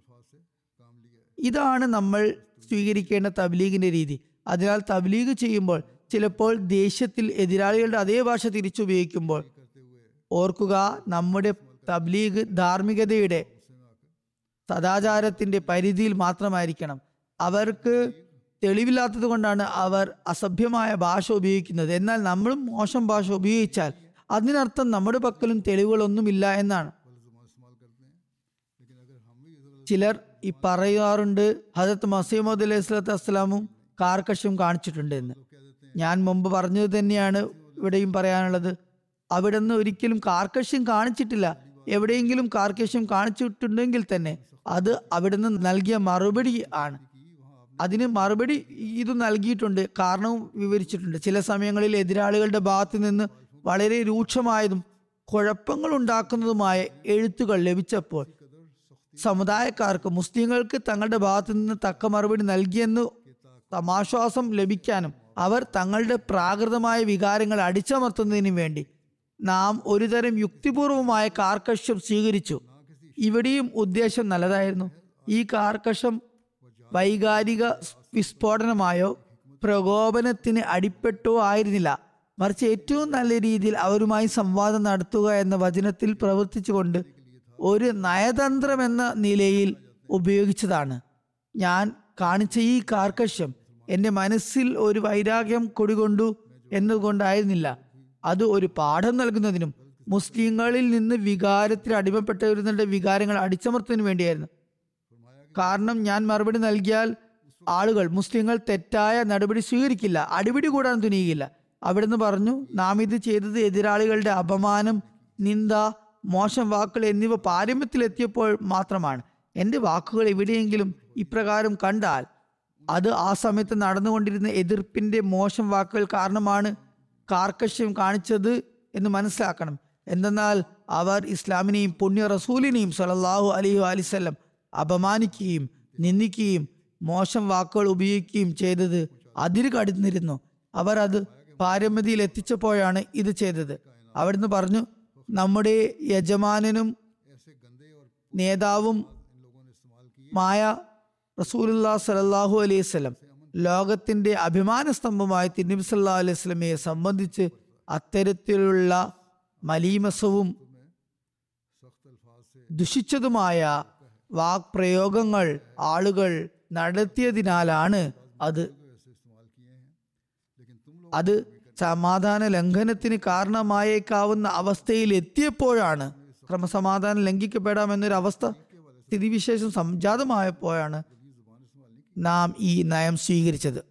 ഇതാണ് നമ്മൾ സ്വീകരിക്കേണ്ട തബ്ലീഗിന്റെ രീതി അതിനാൽ തബ്ലീഗ് ചെയ്യുമ്പോൾ ചിലപ്പോൾ ദേഷ്യത്തിൽ എതിരാളികളുടെ അതേ ഭാഷ തിരിച്ചുപയോഗിക്കുമ്പോൾ ഓർക്കുക നമ്മുടെ തബ്ലീഗ് ധാർമ്മികതയുടെ സദാചാരത്തിന്റെ പരിധിയിൽ മാത്രമായിരിക്കണം അവർക്ക് തെളിവില്ലാത്തത് കൊണ്ടാണ് അവർ അസഭ്യമായ ഭാഷ ഉപയോഗിക്കുന്നത് എന്നാൽ നമ്മളും മോശം ഭാഷ ഉപയോഗിച്ചാൽ അതിനർത്ഥം നമ്മുടെ പക്കലും തെളിവുകളൊന്നുമില്ല എന്നാണ് ചിലർ ഈ പറയാറുണ്ട് ഹജരത്ത് മസീമദ് അലൈഹി സ്വലാത്തു വസ്സലാമും കാർക്കശം കാണിച്ചിട്ടുണ്ട് എന്ന് ഞാൻ മുമ്പ് പറഞ്ഞത് തന്നെയാണ് ഇവിടെയും പറയാനുള്ളത് അവിടുന്ന് ഒരിക്കലും കാർക്കശ്യം കാണിച്ചിട്ടില്ല എവിടെയെങ്കിലും കാർക്കശ്യം കാണിച്ചിട്ടുണ്ടെങ്കിൽ തന്നെ അത് അവിടുന്ന് നൽകിയ മറുപടി ആണ് അതിന് മറുപടി ഇത് നൽകിയിട്ടുണ്ട് കാരണവും വിവരിച്ചിട്ടുണ്ട് ചില സമയങ്ങളിൽ എതിരാളികളുടെ ഭാഗത്ത് നിന്ന് വളരെ രൂക്ഷമായതും കുഴപ്പങ്ങൾ ഉണ്ടാക്കുന്നതുമായ എഴുത്തുകൾ ലഭിച്ചപ്പോൾ സമുദായക്കാർക്ക് മുസ്ലിങ്ങൾക്ക് തങ്ങളുടെ ഭാഗത്തു നിന്ന് തക്ക മറുപടി നൽകിയെന്ന് സമാശ്വാസം ലഭിക്കാനും അവർ തങ്ങളുടെ പ്രാകൃതമായ വികാരങ്ങൾ അടിച്ചമർത്തുന്നതിനും വേണ്ടി നാം ഒരുതരം യുക്തിപൂർവമായ കാർക്കശ്യം സ്വീകരിച്ചു ഇവിടെയും ഉദ്ദേശം നല്ലതായിരുന്നു ഈ കാർക്കശം വൈകാരിക വിസ്ഫോടനമായോ പ്രകോപനത്തിന് അടിപ്പെട്ടോ ആയിരുന്നില്ല മറിച്ച് ഏറ്റവും നല്ല രീതിയിൽ അവരുമായി സംവാദം നടത്തുക എന്ന വചനത്തിൽ പ്രവർത്തിച്ചുകൊണ്ട് ഒരു നയതന്ത്രം എന്ന നിലയിൽ ഉപയോഗിച്ചതാണ് ഞാൻ കാണിച്ച ഈ കാർക്കശ്യം എൻ്റെ മനസ്സിൽ ഒരു വൈരാഗ്യം കൊടികൊണ്ടു എന്നതുകൊണ്ടായിരുന്നില്ല അത് ഒരു പാഠം നൽകുന്നതിനും മുസ്ലിങ്ങളിൽ നിന്ന് വികാരത്തിൽ അടിമപ്പെട്ടവരുടെ വികാരങ്ങൾ അടിച്ചമർത്തുന്നതിനു വേണ്ടിയായിരുന്നു കാരണം ഞാൻ മറുപടി നൽകിയാൽ ആളുകൾ മുസ്ലിങ്ങൾ തെറ്റായ നടപടി സ്വീകരിക്കില്ല അടിപിടി കൂടാൻ തുനിയുകയില്ല അവിടുന്ന് പറഞ്ഞു നാം ഇത് ചെയ്തത് എതിരാളികളുടെ അപമാനം നിന്ദ മോശം വാക്കുകൾ എന്നിവ പാരമ്യത്തിലെത്തിയപ്പോൾ മാത്രമാണ് എൻ്റെ വാക്കുകൾ എവിടെയെങ്കിലും ഇപ്രകാരം കണ്ടാൽ അത് ആ സമയത്ത് നടന്നുകൊണ്ടിരുന്ന എതിർപ്പിന്റെ മോശം വാക്കുകൾ കാരണമാണ് കാർക്കശ്യം കാണിച്ചത് എന്ന് മനസ്സിലാക്കണം എന്തെന്നാൽ അവർ ഇസ്ലാമിനെയും പുണ്യ റസൂലിനെയും സലല്ലാഹു അലൈഹി അലിസ്ലം അപമാനിക്കുകയും നിന്ദിക്കുകയും മോശം വാക്കുകൾ ഉപയോഗിക്കുകയും ചെയ്തത് അതിര് കടന്നിരുന്നു അവർ അത് പാരമ്യതയിൽ എത്തിച്ചപ്പോഴാണ് ഇത് ചെയ്തത് അവിടുന്ന് പറഞ്ഞു നമ്മുടെ യജമാനനും നേതാവും മായ റസൂലുല്ലാ സലല്ലാഹു അലൈഹി സ്വലം ലോകത്തിന്റെ അഭിമാന സ്തംഭമായ തിരുനബി സല്ലാ അലൈഹി സ്വലമയെ സംബന്ധിച്ച് അത്തരത്തിലുള്ള മലീമസവും ദുഷിച്ചതുമായ വാക്പ്രയോഗങ്ങൾ ആളുകൾ നടത്തിയതിനാലാണ് അത് അത് സമാധാന ലംഘനത്തിന് കാരണമായേക്കാവുന്ന അവസ്ഥയിൽ എത്തിയപ്പോഴാണ് ക്രമസമാധാനം ലംഘിക്കപ്പെടാമെന്നൊരു അവസ്ഥ സ്ഥിതിവിശേഷം സംജാതമായപ്പോഴാണ് നാം ഈ നയം സ്വീകരിച്ചത്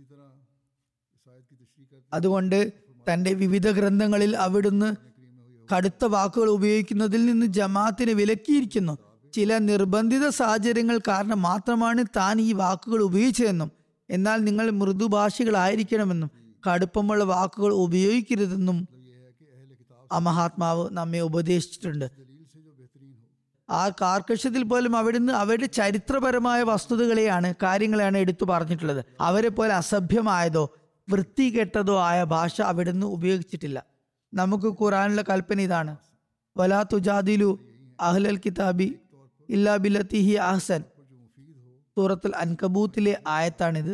അതുകൊണ്ട് തന്റെ വിവിധ ഗ്രന്ഥങ്ങളിൽ അവിടുന്ന് കടുത്ത വാക്കുകൾ ഉപയോഗിക്കുന്നതിൽ നിന്ന് ജമാഅത്തിനെ വിലക്കിയിരിക്കുന്നു ചില നിർബന്ധിത സാഹചര്യങ്ങൾ കാരണം മാത്രമാണ് താൻ ഈ വാക്കുകൾ ഉപയോഗിച്ചതെന്നും എന്നാൽ നിങ്ങൾ മൃദുഭാഷികളായിരിക്കണമെന്നും കടുപ്പമുള്ള വാക്കുകൾ ഉപയോഗിക്കരുതെന്നും ആ മഹാത്മാവ് നമ്മെ ഉപദേശിച്ചിട്ടുണ്ട് ആ കാർക്കശ്യത്തിൽ പോലും അവിടുന്ന് അവരുടെ ചരിത്രപരമായ വസ്തുതകളെയാണ് കാര്യങ്ങളെയാണ് എടുത്തു പറഞ്ഞിട്ടുള്ളത് അവരെ പോലെ അസഭ്യമായതോ വൃത്തികെട്ടതോ ആയ ഭാഷ അവിടുന്ന് ഉപയോഗിച്ചിട്ടില്ല നമുക്ക് ഖുറാനുള്ള കൽപ്പന ഇതാണ് വലാ തുജാദിലു അഹ്ലൽ കിതാബി ഇല്ലാ ബിലത്തിഹി അഹ്സൻ സൂറത്തുൽ അൻകബൂത്തിലെ ആയത്താണിത്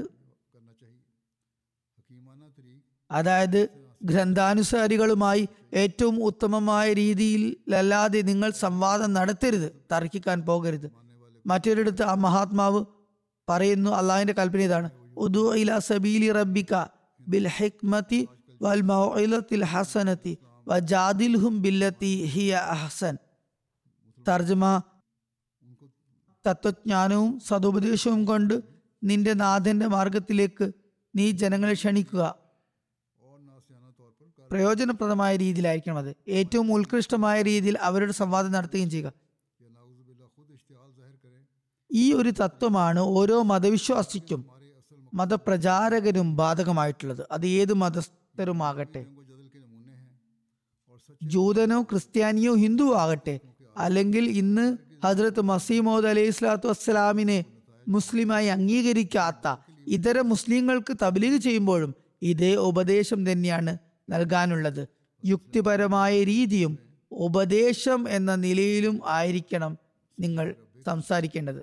അതായത് ഗ്രന്ഥാനുസാരികളുമായി ഏറ്റവും ഉത്തമമായ രീതിയിൽ അല്ലാതെ നിങ്ങൾ സംവാദം നടത്തരുത് തർക്കിക്കാൻ പോകരുത് മറ്റൊരിടത്ത് ആ മഹാത്മാവ് പറയുന്നു അള്ളാഹിന്റെ കൽപ്പന ഇതാണ് ഉദു ഇല സബീലി റബ്ബിക ബിൽ ഹിക്മതി വൽ മൗഇലത്തിൽ ഹസനതി വജാദിൽഹും ബില്ലത്തി ഹിയ അഹ്സൻ തർജ്ജമ തത്വജ്ഞാനവും സതുപദേശവും കൊണ്ട് നിന്റെ നാഥന്റെ മാർഗത്തിലേക്ക് നീ ജനങ്ങളെ ക്ഷണിക്കുക പ്രയോജനപ്രദമായ രീതിയിലായിരിക്കണം അത് ഏറ്റവും ഉത്കൃഷ്ടമായ രീതിയിൽ അവരുടെ സംവാദം നടത്തുകയും ചെയ്യുക ഈ ഒരു തത്വമാണ് ഓരോ മതവിശ്വാസിക്കും മതപ്രചാരകരും ബാധകമായിട്ടുള്ളത് അത് ഏത് മതസ്ഥരുമാകട്ടെ ജൂതനോ ക്രിസ്ത്യാനിയോ ഹിന്ദുവോ ആകട്ടെ അല്ലെങ്കിൽ ഇന്ന് ഹജ്രത്ത് മസീമോദ് അലൈഹി സ്വലാത്തു വസ്സലാമിനെ മുസ്ലിമായി അംഗീകരിക്കാത്ത ഇതര മുസ്ലിങ്ങൾക്ക് തബ്ലീഗ് ചെയ്യുമ്പോഴും ഇതേ ഉപദേശം തന്നെയാണ് നൽകാനുള്ളത് യുക്തിപരമായ രീതിയും ഉപദേശം എന്ന നിലയിലും ആയിരിക്കണം നിങ്ങൾ സംസാരിക്കേണ്ടത്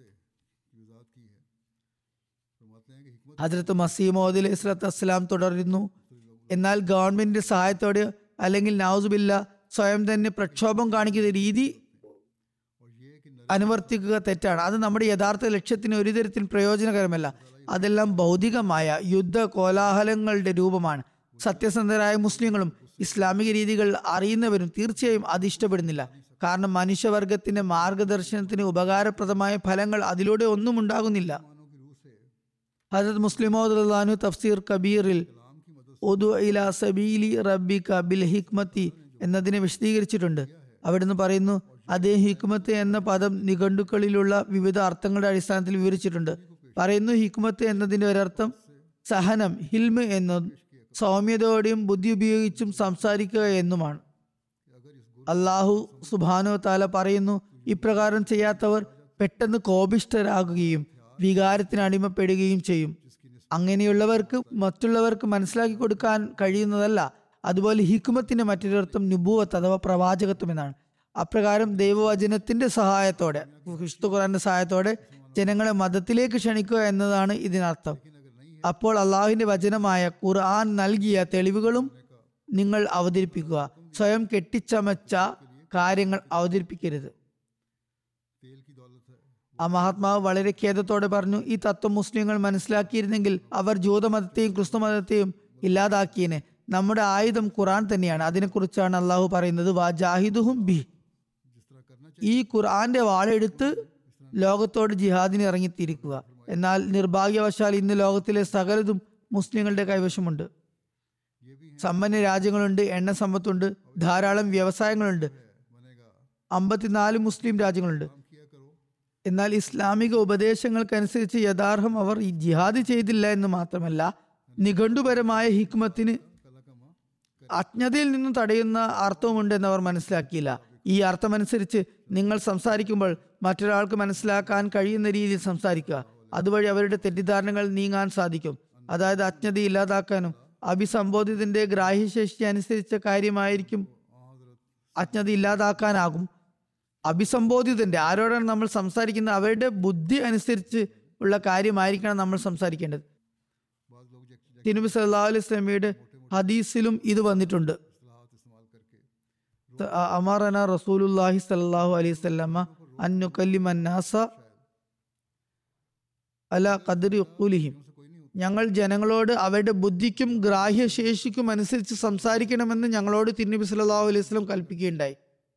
ഹജ്രത്ത് മസീമോദ് അലൈഹി സ്വലാത്തു വസ്സലാം തുടരുന്നു എന്നാൽ ഗവൺമെന്റിന്റെ സഹായത്തോടെ അല്ലെങ്കിൽ നൗസുബില്ല സ്വയം തന്നെ പ്രക്ഷോഭം കാണിക്കുന്ന രീതി അനുവർത്തിക്കുക തെറ്റാണ് അത് നമ്മുടെ യഥാർത്ഥ ലക്ഷ്യത്തിന് ഒരു തരത്തിൽ പ്രയോജനകരമല്ല അതെല്ലാം ഭൗതികമായ യുദ്ധ കോലാഹലങ്ങളുടെ രൂപമാണ് സത്യസന്ധരായ മുസ്ലിങ്ങളും ഇസ്ലാമിക രീതികൾ അറിയുന്നവരും തീർച്ചയായും അത് ഇഷ്ടപ്പെടുന്നില്ല കാരണം മനുഷ്യവർഗത്തിന്റെ മാർഗദർശനത്തിന് ഉപകാരപ്രദമായ ഫലങ്ങൾ അതിലൂടെ ഒന്നും ഉണ്ടാകുന്നില്ല ഹജരത് മുസ്ലിമോദ് തഫ്സീർ കബീറിൽ ഉദു ഇല സബീലി റബ്ബിക ബിൽ ഹിക്മത്തി എന്നതിനെ വിശദീകരിച്ചിട്ടുണ്ട് അവിടുന്ന് പറയുന്നു അതേ ഹിക്മത്ത് എന്ന പദം നിഘണ്ടുക്കളിലുള്ള വിവിധ അർത്ഥങ്ങളുടെ അടിസ്ഥാനത്തിൽ വിവരിച്ചിട്ടുണ്ട് പറയുന്നു ഹിക്മത്ത് എന്നതിന്റെ ഒരർത്ഥം സഹനം ഹിൽമ് എന്നും സൗമ്യതയോടെയും ബുദ്ധി ഉപയോഗിച്ചും സംസാരിക്കുക എന്നുമാണ് അള്ളാഹു സുബാനോ താല പറയുന്നു ഇപ്രകാരം ചെയ്യാത്തവർ പെട്ടെന്ന് കോപിഷ്ഠരാകുകയും വികാരത്തിന് അടിമപ്പെടുകയും ചെയ്യും അങ്ങനെയുള്ളവർക്ക് മറ്റുള്ളവർക്ക് മനസ്സിലാക്കി കൊടുക്കാൻ കഴിയുന്നതല്ല അതുപോലെ ഹിക്കുമത്തിന്റെ മറ്റൊരർത്ഥം നുബൂവത്ത് അഥവാ പ്രവാചകത്വം എന്നാണ് അപ്രകാരം ദൈവവചനത്തിന്റെ സഹായത്തോടെ വിശുദ്ധ ഖുറാന്റെ സഹായത്തോടെ ജനങ്ങളെ മതത്തിലേക്ക് ക്ഷണിക്കുക എന്നതാണ് ഇതിനർത്ഥം അപ്പോൾ അള്ളാഹുവിന്റെ വചനമായ ഖുർആൻ നൽകിയ തെളിവുകളും നിങ്ങൾ അവതരിപ്പിക്കുക സ്വയം കെട്ടിച്ചമച്ച കാര്യങ്ങൾ അവതരിപ്പിക്കരുത് ആ മഹാത്മാവ് വളരെ ഖേദത്തോടെ പറഞ്ഞു ഈ തത്വം മുസ്ലിങ്ങൾ മനസ്സിലാക്കിയിരുന്നെങ്കിൽ അവർ ജൂതമതത്തെയും ക്രിസ്തുമതത്തെയും ഇല്ലാതാക്കിയനെ നമ്മുടെ ആയുധം ഖുറാൻ തന്നെയാണ് അതിനെക്കുറിച്ചാണ് അള്ളാഹു പറയുന്നത് വാ ജാഹിദുഹും ബി ഈ ഖുർആന്റെ വാളെടുത്ത് ലോകത്തോട് ജിഹാദിന് ഇറങ്ങിത്തിരിക്കുക എന്നാൽ നിർഭാഗ്യവശാൽ ഇന്ന് ലോകത്തിലെ സകലതും മുസ്ലിങ്ങളുടെ കൈവശമുണ്ട് സമ്പന്ന രാജ്യങ്ങളുണ്ട് എണ്ണ സമ്പത്തുണ്ട് ധാരാളം വ്യവസായങ്ങളുണ്ട് അമ്പത്തിനാല് മുസ്ലിം രാജ്യങ്ങളുണ്ട് എന്നാൽ ഇസ്ലാമിക ഉപദേശങ്ങൾക്കനുസരിച്ച് യഥാർത്ഥം അവർ ഈ ജിഹാദ് ചെയ്തില്ല എന്ന് മാത്രമല്ല നിഘണ്ടുപരമായ ഹിക്മത്തിന് അജ്ഞതയിൽ നിന്നും തടയുന്ന അർത്ഥവുമുണ്ട് എന്ന് അവർ മനസ്സിലാക്കിയില്ല ഈ അർത്ഥമനുസരിച്ച് നിങ്ങൾ സംസാരിക്കുമ്പോൾ മറ്റൊരാൾക്ക് മനസ്സിലാക്കാൻ കഴിയുന്ന രീതിയിൽ സംസാരിക്കുക അതുവഴി അവരുടെ തെറ്റിദ്ധാരണകൾ നീങ്ങാൻ സാധിക്കും അതായത് അജ്ഞത ഇല്ലാതാക്കാനും അഭിസംബോധിതന്റെ ഗ്രാഹ്യശേഷി അനുസരിച്ച കാര്യമായിരിക്കും അജ്ഞത ഇല്ലാതാക്കാനാകും അഭിസംബോധിതന്റെ ആരോടാണ് നമ്മൾ സംസാരിക്കുന്നത് അവരുടെ ബുദ്ധി അനുസരിച്ച് ഉള്ള കാര്യമായിരിക്കണം നമ്മൾ സംസാരിക്കേണ്ടത് തിരുബി സല്ലാ അലൈഹി സ്വലമിയുടെ ഹദീസിലും ഇത് വന്നിട്ടുണ്ട് അമറന റസൂലുല്ലാഹി സല്ലാഹു അലൈഹി സ്വല്ലമ്മ അന്നുക്കല്ലിമന്നാസ അല ഖദരി ഉക്കുലിഹിം ഞങ്ങൾ ജനങ്ങളോട് അവരുടെ ബുദ്ധിക്കും ഗ്രാഹ്യശേഷിക്കും അനുസരിച്ച് സംസാരിക്കണമെന്ന് ഞങ്ങളോട് തിരുനബി സല്ലല്ലാഹു അലൈഹി വസല്ലം കൽപ്പിക്കുകയുണ്ടായി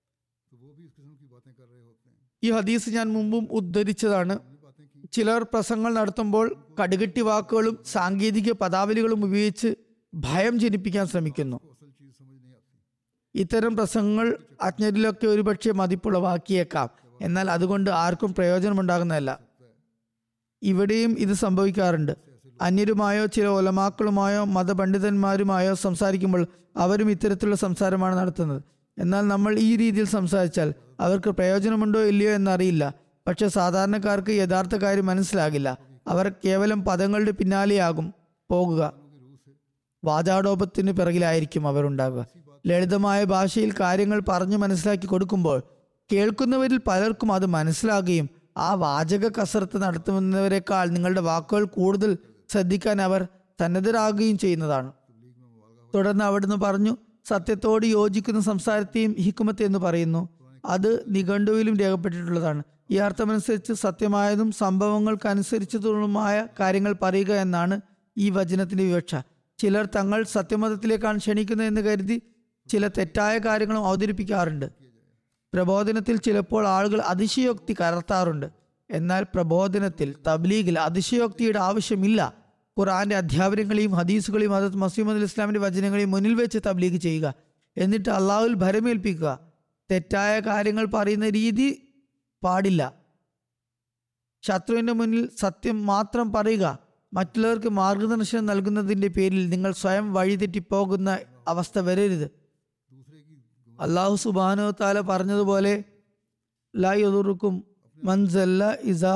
ഈ ഹദീസ് ഞാൻ മുമ്പും ഉദ്ധരിച്ചതാണ് ചിലർ പ്രസംഗങ്ങൾ നടത്തുമ്പോൾ കടുകട്ടി വാക്കുകളും സാങ്കേതിക പദാവലികളും ഉപയോഗിച്ച് ഭയം ജനിപ്പിക്കാൻ ശ്രമിക്കുന്നു ഇത്തരം പ്രസംഗങ്ങൾ അജ്ഞരിലൊക്കെ ഒരുപക്ഷെ മതിപ്പുളവാക്കിയേക്കാം എന്നാൽ അതുകൊണ്ട് ആർക്കും പ്രയോജനമുണ്ടാകുന്നതല്ല ഇവിടെയും ഇത് സംഭവിക്കാറുണ്ട് അന്യരുമായോ ചില ഒലമാക്കളുമായോ മതപണ്ഡിതന്മാരുമായോ സംസാരിക്കുമ്പോൾ അവരും ഇത്തരത്തിലുള്ള സംസാരമാണ് നടത്തുന്നത് എന്നാൽ നമ്മൾ ഈ രീതിയിൽ സംസാരിച്ചാൽ അവർക്ക് പ്രയോജനമുണ്ടോ ഇല്ലയോ എന്നറിയില്ല പക്ഷെ സാധാരണക്കാർക്ക് യഥാർത്ഥ കാര്യം മനസ്സിലാകില്ല അവർ കേവലം പദങ്ങളുടെ പിന്നാലെയാകും പോകുക വാചാടോപത്തിന് പിറകിലായിരിക്കും അവരുണ്ടാകുക ലളിതമായ ഭാഷയിൽ കാര്യങ്ങൾ പറഞ്ഞു മനസ്സിലാക്കി കൊടുക്കുമ്പോൾ കേൾക്കുന്നവരിൽ പലർക്കും അത് മനസ്സിലാകുകയും ആ വാചക കസരത്ത് നടത്തുന്നവരെക്കാൾ നിങ്ങളുടെ വാക്കുകൾ കൂടുതൽ ശ്രദ്ധിക്കാൻ അവർ സന്നദ്ധരാകുകയും ചെയ്യുന്നതാണ് തുടർന്ന് അവിടുന്ന് പറഞ്ഞു സത്യത്തോട് യോജിക്കുന്ന സംസാരത്തെയും ഹിക്കുമത്ത് എന്ന് പറയുന്നു അത് നിഘണ്ടുവിലും രേഖപ്പെട്ടിട്ടുള്ളതാണ് ഈ അർത്ഥമനുസരിച്ച് സത്യമായതും സംഭവങ്ങൾക്കനുസരിച്ചതുമായ കാര്യങ്ങൾ പറയുക എന്നാണ് ഈ വചനത്തിന്റെ വിവക്ഷ ചിലർ തങ്ങൾ സത്യമതത്തിലേക്കാണ് ക്ഷണിക്കുന്നതെന്ന് കരുതി ചില തെറ്റായ കാര്യങ്ങളും അവതരിപ്പിക്കാറുണ്ട് പ്രബോധനത്തിൽ ചിലപ്പോൾ ആളുകൾ അതിശയോക്തി കലർത്താറുണ്ട് എന്നാൽ പ്രബോധനത്തിൽ തബ്ലീഗിൽ അതിശയോക്തിയുടെ ആവശ്യമില്ല ഖുറാന്റെ അധ്യാപനങ്ങളെയും ഹദീസുകളെയും അതത് മസീമദ് ഇസ്ലാമിന്റെ വചനങ്ങളെയും മുന്നിൽ വെച്ച് തബ്ലീഗ് ചെയ്യുക എന്നിട്ട് അള്ളാഹുൽ ഭരമേൽപ്പിക്കുക തെറ്റായ കാര്യങ്ങൾ പറയുന്ന രീതി പാടില്ല ശത്രുവിന്റെ മുന്നിൽ സത്യം മാത്രം പറയുക മറ്റുള്ളവർക്ക് മാർഗദർശനം നൽകുന്നതിന്റെ പേരിൽ നിങ്ങൾ സ്വയം വഴിതെറ്റിപ്പോകുന്ന അവസ്ഥ വരരുത് അള്ളാഹു സുബാനോ താല പറഞ്ഞതുപോലെ ലായുറുക്കും മൻസല്ല ഇസ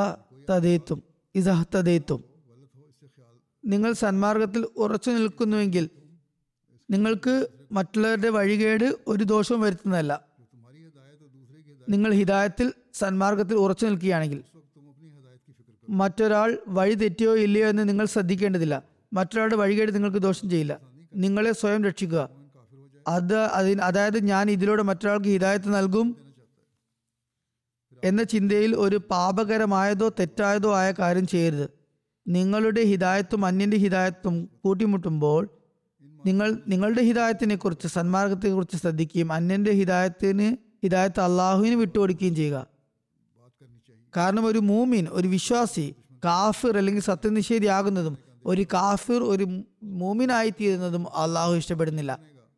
തതേത്തും ഇസഹ തതേത്തും നിങ്ങൾ സന്മാർഗത്തിൽ ഉറച്ചു നിൽക്കുന്നുവെങ്കിൽ നിങ്ങൾക്ക് മറ്റുള്ളവരുടെ വഴികേട് ഒരു ദോഷവും വരുത്തുന്നതല്ല तुम्हारी हिदायत और दूसरे की हिदायत നിങ്ങൾ ഹിദായത്തിൽ സന്മാർഗത്തിൽ ഉറച്ചു നിൽക്കുകയാണെങ്കിൽ उस वक्त तुम अपनी हिदायत की फिक्र करो മറ്റൊരാൾ വഴി തെറ്റിയോ ഇല്ലയോ എന്ന് നിങ്ങൾ ശ്രദ്ധിക്കേണ്ടതില്ല മറ്റൊരാളുടെ വഴികേട് നിങ്ങൾക്ക് ദോഷം ചെയ്യില്ല നിങ്ങളെ സ്വയം രക്ഷിക്കുക അത് അതിന് അതായത് ഞാൻ ഇതിലൂടെ മറ്റൊരാൾക്ക് ഹിദായത്ത് നൽകും എന്ന ചിന്തയിൽ ഒരു പാപകരമായതോ തെറ്റായതോ ആയ കാര്യം ചെയ്യരുത് നിങ്ങളുടെ ഹിദായത്തും അന്യന്റെ ഹിദായത്തും കൂട്ടിമുട്ടുമ്പോൾ നിങ്ങൾ നിങ്ങളുടെ ഹിദായത്തിനെ കുറിച്ച് സന്മാർഗത്തെ കുറിച്ച് ശ്രദ്ധിക്കുകയും അന്യന്റെ ഹിദായത്തിന് ഹിദായത്ത് അള്ളാഹുവിന് വിട്ടുകൊടുക്കുകയും ചെയ്യുക बात करनी चाहिए കാരണം ഒരു മൂമിൻ ഒരു വിശ്വാസി കാഫിർ അല്ലെങ്കിൽ സത്യനിഷേധിയാകുന്നതും ഒരു കാഫിർ ഒരു മൂമിനായി തീരുന്നതും അള്ളാഹു ഇഷ്ടപ്പെടുന്നില്ല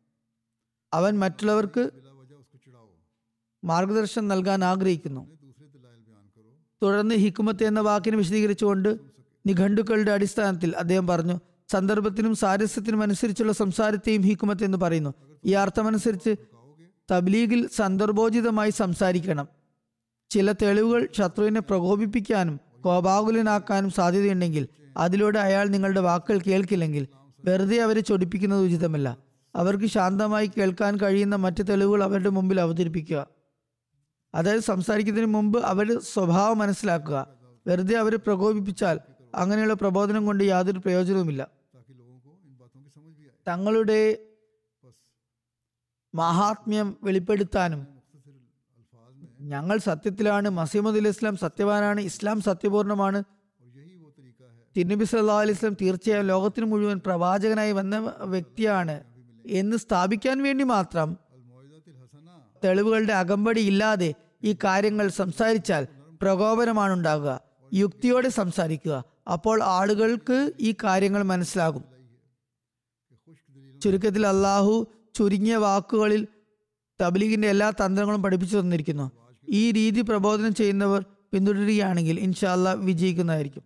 അവൻ മറ്റുള്ളവർക്ക് बिला वजह उसको चिढ़ाओ മാർഗദർശനം നൽകാൻ ആഗ്രഹിക്കുന്നു उन्हें दूसरे दलाइल बयान करो തുടർന്ന് ഹിക്കുമത്ത് എന്ന വാക്കിനെ വിശദീകരിച്ചുകൊണ്ട് നിഘണ്ടുക്കളുടെ അടിസ്ഥാനത്തിൽ അദ്ദേഹം പറഞ്ഞു സന്ദർഭത്തിനും സാരസ്യത്തിനും അനുസരിച്ചുള്ള സംസാരത്തെയും ഹിക്കുമത്ത് എന്ന് പറയുന്നു ഈ അർത്ഥമനുസരിച്ച് തബ്ലീഗിൽ സന്ദർഭോചിതമായി സംസാരിക്കണം ചില തെളിവുകൾ ശത്രുവിനെ പ്രകോപിപ്പിക്കാനും കോപാകുലനാക്കാനും സാധ്യതയുണ്ടെങ്കിൽ അതിലൂടെ അയാൾ നിങ്ങളുടെ വാക്കുകൾ കേൾക്കില്ലെങ്കിൽ വെറുതെ അവരെ ചൊടിപ്പിക്കുന്നത് ഉചിതമല്ല അവർക്ക് ശാന്തമായി കേൾക്കാൻ കഴിയുന്ന മറ്റ് തെളിവുകൾ അവരുടെ മുമ്പിൽ അവതരിപ്പിക്കുക അതായത് സംസാരിക്കുന്നതിന് മുമ്പ് അവരുടെ സ്വഭാവം മനസ്സിലാക്കുക വെറുതെ അവരെ പ്രകോപിപ്പിച്ചാൽ അങ്ങനെയുള്ള പ്രബോധനം കൊണ്ട് യാതൊരു പ്രയോജനവുമില്ല ताकि लोगों को इन बातों की समझ भी आए തങ്ങളുടെ बस മഹാത്മ്യം വെളിപ്പെടുത്താനും मुख्तर अल्फाज में ഞങ്ങൾ സത്യത്തിലാണ് മസീമദ് അലി ഇസ്ലാം സത്യവാനാണ് ഇസ്ലാം സത്യപൂർണ്ണമാണ് और यही वो तरीका है തിരുനബി സല്ലാ അലൈഹി സ്വലം തീർച്ചയായും ലോകത്തിന് മുഴുവൻ പ്രവാചകനായി വന്ന വ്യക്തിയാണ് എന്ന് സ്ഥാപിക്കാൻ വേണ്ടി മാത്രം अलमोदातिल हसना തെളിവുകളുടെ അകമ്പടി ഇല്ലാതെ ഈ കാര്യങ്ങൾ സംസാരിച്ചാൽ പ്രകോപനമാണ് ഉണ്ടാകുക യുക്തിയോടെ സംസാരിക്കുക അപ്പോൾ ആളുകൾക്ക് ഈ കാര്യങ്ങൾ മനസ്സിലാകും कि खुश्क दलीलों ചുരുക്കത്തിൽ അള്ളാഹു ചുരുങ്ങിയ വാക്കുകളിൽ തബ്ലീഗിന്റെ എല്ലാ തന്ത്രങ്ങളും പഠിപ്പിച്ചു തന്നിരിക്കുന്നു ഈ രീതി പ്രബോധനം ചെയ്യുന്നവർ പിന്തുടരുകയാണെങ്കിൽ ഇൻഷാല്ല വിജയിക്കുന്നതായിരിക്കും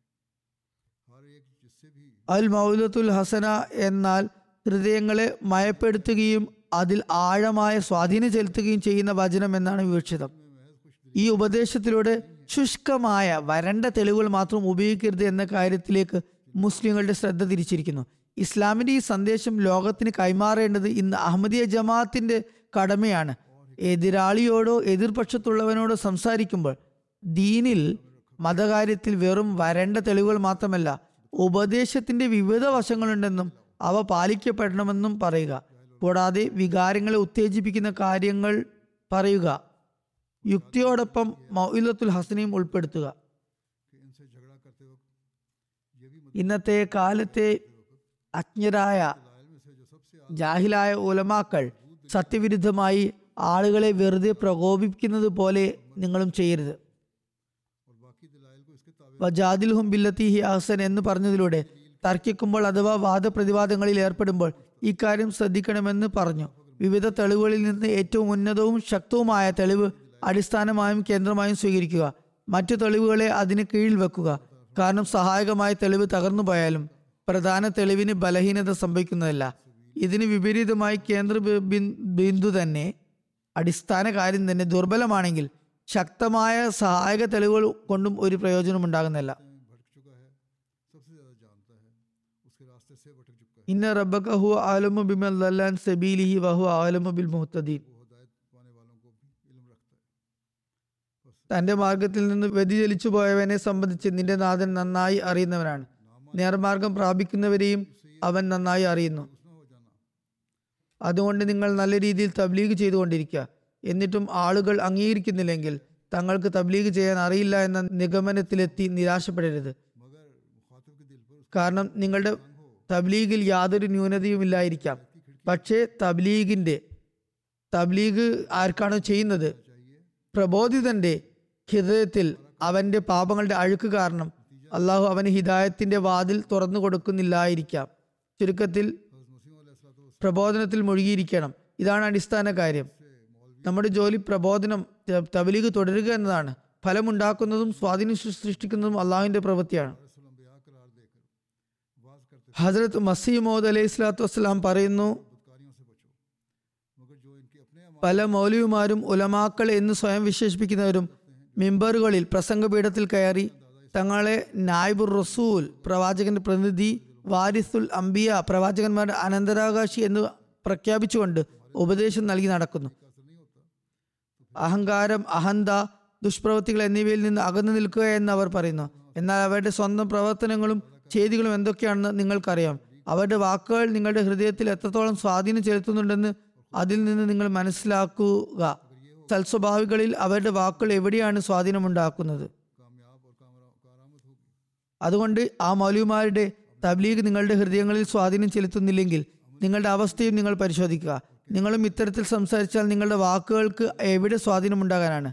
हर एक जिससे भी അൽ മൗലത്തുൽ ഹസന എന്നാൽ ഹൃദയങ്ങളെ മയപ്പെടുത്തുകയും അതിൽ ആഴമായ സ്വാധീനം ചെലുത്തുകയും ചെയ്യുന്ന വചനം എന്നാണ് വിവക്ഷിതം ഈ ഉപദേശത്തിലൂടെ ശുഷ്കമായ വരണ്ട തെളിവുകൾ മാത്രം ഉപയോഗിക്കരുത് എന്ന കാര്യത്തിലേക്ക് മുസ്ലിങ്ങളുടെ ശ്രദ്ധ തിരിച്ചിരിക്കുന്നു ഇസ്ലാമിന്റെ ഈ സന്ദേശം ലോകത്തിന് കൈമാറേണ്ടത് ഇന്ന് അഹമ്മദിയ ജമാഅത്തിന്റെ കടമയാണ് എതിരാളിയോടോ എതിർപക്ഷത്തുള്ളവനോടോ സംസാരിക്കുമ്പോൾ ദീനിൽ മതകാര്യത്തിൽ വെറും വരണ്ട തെളിവുകൾ മാത്രമല്ല ഉപദേശത്തിന്റെ വിവിധ വശങ്ങളുണ്ടെന്നും അവ പാലിക്കപ്പെടണമെന്നും പറയുക കൂടാതെ വികാരങ്ങളെ ഉത്തേജിപ്പിക്കുന്ന കാര്യങ്ങൾ പറയുക യുക്തിയോടൊപ്പം മൗലത്തുൽ ഹസനയും ഉൾപ്പെടുത്തുക कि इनसे झगड़ा करते वक्त ये भी ഇന്നത്തെ കാലത്തെ അജ്ഞരായ दलाइल में से जो सबसे ജാഹിലായ ഉലമാക്കൾ സത്യവിരുദ്ധമായി ആളുകളെ വെറുതെ പ്രകോപിപ്പിക്കുന്നത് പോലെ നിങ്ങളും ചെയ്യരുത് और बाकी दलाइल को इसके ताबे വജാദിൽ ഹും ബില്ലത്തി ഹി അഹ്സൻ എന്ന് പറഞ്ഞതിലൂടെ തർക്കിക്കുമ്പോൾ അഥവാ വാദപ്രതിവാദങ്ങളിൽ ഏർപ്പെടുമ്പോൾ ഇക്കാര്യം ശ്രദ്ധിക്കണമെന്ന് പറഞ്ഞു വിവിധ തെളിവുകളിൽ നിന്ന് ഏറ്റവും ഉന്നതവും ശക്തവുമായ തെളിവ് അടിസ്ഥാനമായും കേന്ദ്രമായും സ്വീകരിക്കുക മറ്റു തെളിവുകളെ അതിന് കീഴിൽ വെക്കുക കാരണം സഹായകമായ തെളിവ് തകർന്നു പോയാലും പ്രധാന തെളിവിന് ബലഹീനത സംഭവിക്കുന്നതല്ല ഇതിന് വിപരീതമായി കേന്ദ്ര ബി- ബിൻ- ബിന്ദു തന്നെ അടിസ്ഥാന കാര്യം തന്നെ ദുർബലമാണെങ്കിൽ ശക്തമായ സഹായക തെളിവുകൾ കൊണ്ടും ഒരു പ്രയോജനം ഉണ്ടാകുന്നില്ല भटक चुका है सबसे ज्यादा जानता है उसके रास्ते से भटक चुका है ഇന്ന റബ്ബക ഹു ആലമു ബിമൻ സബീലിഹി വഹു ആലമു ബിൽ മുഹ്തദീൻ वो हिदायत पाने वालों को भी इल्म रखता है തന്റെ മാർഗത്തിൽ നിന്ന് വ്യതിചലിച്ചു പോയവനെ സംബന്ധിച്ച് നിന്റെ നാഥൻ നന്നായി അറിയുന്നവനാണ് നേർമാർഗം പ്രാപിക്കുന്നവരെയും അവൻ നന്നായി അറിയുന്നു उसना हो जाना അതുകൊണ്ട് നിങ്ങൾ നല്ല രീതിയിൽ തബ്ലീഗ് ചെയ്തുകൊണ്ടിരിക്കുക എന്നിട്ടും ആളുകൾ അംഗീകരിക്കുന്നില്ലെങ്കിൽ തങ്ങൾക്ക് തബ്ലീഗ് ചെയ്യാൻ അറിയില്ല എന്ന നിഗമനത്തിലെത്തി നിരാശപ്പെടരുത് मगर मुखातिब के दिल पर കാരണം നിങ്ങളുടെ തബ്ലീഗിൽ യാതൊരു ന്യൂനതയും ഇല്ലായിരിക്കാം പക്ഷേ തബ്ലീഗിന്റെ തബ്ലീഗ് ആർക്കാണോ ചെയ്യുന്നത് പ്രബോധിതന്റെ ഹൃദയത്തിൽ അവന്റെ പാപങ്ങളുടെ അഴുക്ക് കാരണം അള്ളാഹു അവന് ഹിദായത്തിന്റെ വാതിൽ തുറന്നു കൊടുക്കുന്നില്ലായിരിക്കാം ചുരുക്കത്തിൽ പ്രബോധനത്തിൽ മുഴുകിയിരിക്കണം ഇതാണ് അടിസ്ഥാന കാര്യം നമ്മുടെ ജോലി പ്രബോധനം ത- തബ്ലീഗ് തുടരുക എന്നതാണ് ഫലമുണ്ടാക്കുന്നതും സ്വാധീനം സൃ- സൃഷ്ടിക്കുന്നതും അള്ളാഹുവിന്റെ പ്രവൃത്തിയാണ് अम्बिया करार देकर वाज करते ഹസ്രത്ത് മസീമോദ് അലൈഹി സ്വലാത്തു വസ്സലാം പറയുന്നു बदकारियों से बचो मगर जो इनके अपने अमाल പല മൗലവിമാരും ഉലമാക്കൾ എന്ന് സ്വയം വിശേഷിപ്പിക്കുന്നവരും മിമ്പറുകളിൽ പ്രസംഗപീഠത്തിൽ കയറി തങ്ങളെ നായിബുർ റസൂൽ പ്രവാചകന്റെ പ്രതിനിധി വാരിസുൽ അംബിയ പ്രവാചകന്മാരുടെ അനന്തരാകാശി എന്ന് പ്രഖ്യാപിച്ചുകൊണ്ട് ഉപദേശം നൽകി നടക്കുന്നു അഹങ്കാരം അഹന്ത ദുഷ്പ്രവൃത്തികൾ എന്നിവയിൽ നിന്ന് അകന്നു നിൽക്കുക എന്ന് അവർ പറയുന്നു എന്നാൽ അവരുടെ സ്വന്തം പ്രവർത്തനങ്ങളും ചെയ്തികളും എന്തൊക്കെയാണെന്ന് നിങ്ങൾക്കറിയാം അവരുടെ വാക്കുകൾ നിങ്ങളുടെ ഹൃദയത്തിൽ എത്രത്തോളം സ്വാധീനം ചെലുത്തുന്നുണ്ടെന്ന് അതിൽ നിന്ന് നിങ്ങൾ മനസ്സിലാക്കുക സൽസ്വഭാവികളിൽ അവരുടെ വാക്കുകൾ എവിടെയാണ് സ്വാധീനമുണ്ടാക്കുന്നത് कामयाब और कामरा- कारामद होगी അതുകൊണ്ട് ആ മൗലവിമാരുടെ തബ്ലീഗ് നിങ്ങളുടെ ഹൃദയങ്ങളിൽ സ്വാധീനം ചെലുത്തുന്നില്ലെങ്കിൽ നിങ്ങളുടെ അവസ്ഥയും നിങ്ങൾ പരിശോധിക്കുക നിങ്ങളും ഇത്തരത്തിൽ സംസാരിച്ചാൽ നിങ്ങളുടെ വാക്കുകൾക്ക് എവിടെ സ്വാധീനമുണ്ടാകാനാണ്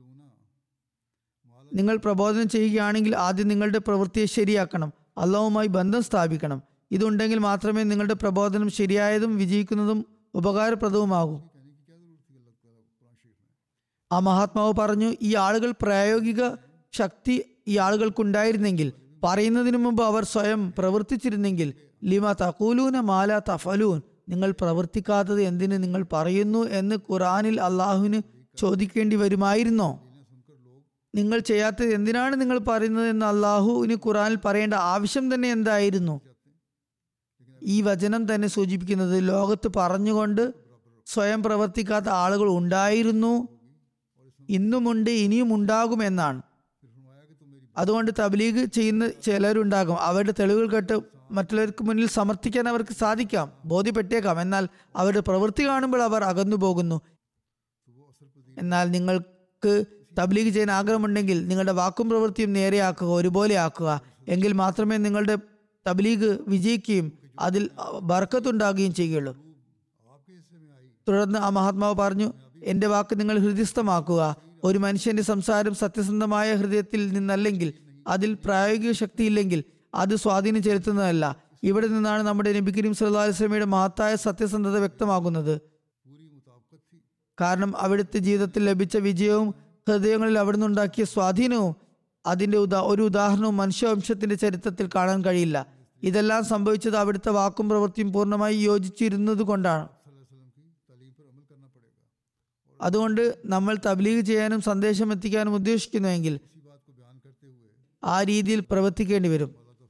നിങ്ങൾ പ്രബോധനം ചെയ്യുകയാണെങ്കിൽ ആദ്യം നിങ്ങളുടെ പ്രവൃത്തിയെ ശരിയാക്കണം അള്ളാഹുമായി ബന്ധം സ്ഥാപിക്കണം ഇതുണ്ടെങ്കിൽ മാത്രമേ നിങ്ങളുടെ പ്രബോധനം ശരിയായതും വിജയിക്കുന്നതും ഉപകാരപ്രദവുമാകൂ ആ മഹാത്മാവ് പറഞ്ഞു ഈ ആളുകൾ പ്രായോഗിക ശക്തി ഈ ആളുകൾക്കുണ്ടായിരുന്നെങ്കിൽ പറയുന്നതിനു മുമ്പ് അവർ സ്വയം പ്രവർത്തിച്ചിരുന്നെങ്കിൽ ലിമ തകൂലൂന മാല തഫലൂൻ നിങ്ങൾ പ്രവർത്തിക്കാത്തത് എന്തിന് നിങ്ങൾ പറയുന്നു എന്ന് ഖുറാനിൽ അള്ളാഹുവിന് ചോദിക്കേണ്ടി വരുമായിരുന്നോ നിങ്ങൾ ചെയ്യാത്തത് എന്തിനാണ് നിങ്ങൾ പറയുന്നത് എന്ന് അള്ളാഹുവിന് ഖുറാനിൽ പറയേണ്ട ആവശ്യം തന്നെ എന്തായിരുന്നു ഈ വചനം തന്നെ സൂചിപ്പിക്കുന്നത് ലോകത്ത് പറഞ്ഞുകൊണ്ട് സ്വയം പ്രവർത്തിക്കാത്ത ആളുകൾ ഉണ്ടായിരുന്നു ഇന്നുമുണ്ട് ഇനിയും ഉണ്ടാകുമെന്നാണ് അതുകൊണ്ട് തബ്ലീഗ് ചെയ്യുന്ന ചിലരുണ്ടാകും അവരുടെ തെളിവുകൾ കേട്ട് മറ്റുള്ളവർക്ക് മുന്നിൽ സമർത്ഥിക്കാൻ അവർക്ക് സാധിക്കാം ബോധ്യപ്പെട്ടേക്കാം എന്നാൽ അവരുടെ പ്രവൃത്തി കാണുമ്പോൾ അവർ അകന്നു പോകുന്നു എന്നാൽ നിങ്ങൾക്ക് തബ്ലീഗ് ചെയ്യാൻ ആഗ്രഹമുണ്ടെങ്കിൽ നിങ്ങളുടെ വാക്കും പ്രവൃത്തിയും നേരെയാക്കുക ഒരുപോലെ ആക്കുക എങ്കിൽ മാത്രമേ നിങ്ങളുടെ തബ്ലീഗ് വിജയിക്കുകയും അതിൽ ബർക്കത്തുണ്ടാകുകയും ചെയ്യുകയുള്ളൂ തുടർന്ന് ആ മഹാത്മാവ് പറഞ്ഞു എന്റെ വാക്ക് നിങ്ങൾ ഹൃദയസ്ഥമാക്കുക ഒരു മനുഷ്യന്റെ സംസാരം സത്യസന്ധമായ ഹൃദയത്തിൽ നിന്നല്ലെങ്കിൽ അതിൽ പ്രായോഗിക ശക്തിയില്ലെങ്കിൽ അത് സ്വാധീനം ചെലുത്തുന്നതല്ല ഇവിടെ നിന്നാണ് നമ്മുടെ നബി കരീം സല്ലല്ലാഹു അലൈഹി വസല്ലമയുടെ മഹത്തായ സത്യസന്ധത വ്യക്തമാകുന്നത് കാരണം അവിടുത്തെ ജീവിതത്തിൽ ലഭിച്ച വിജയവും ഹൃദയങ്ങളിൽ അവിടുന്ന് ഉണ്ടാക്കിയ സ്വാധീനവും അതിന്റെ ഉദാ ഒരു ഉദാഹരണവും മനുഷ്യവംശത്തിന്റെ ചരിത്രത്തിൽ കാണാൻ കഴിയില്ല ഇതെല്ലാം സംഭവിച്ചത് അവിടുത്തെ വാക്കും പ്രവൃത്തിയും പൂർണ്ണമായി യോജിച്ചിരുന്നത് കൊണ്ടാണ് അതുകൊണ്ട് നമ്മൾ തബ്ലീഗ് ചെയ്യാനും സന്ദേശം എത്തിക്കാനും ഉദ്ദേശിക്കുന്നുവെങ്കിൽ ആ രീതിയിൽ പ്രവർത്തിക്കേണ്ടി വരും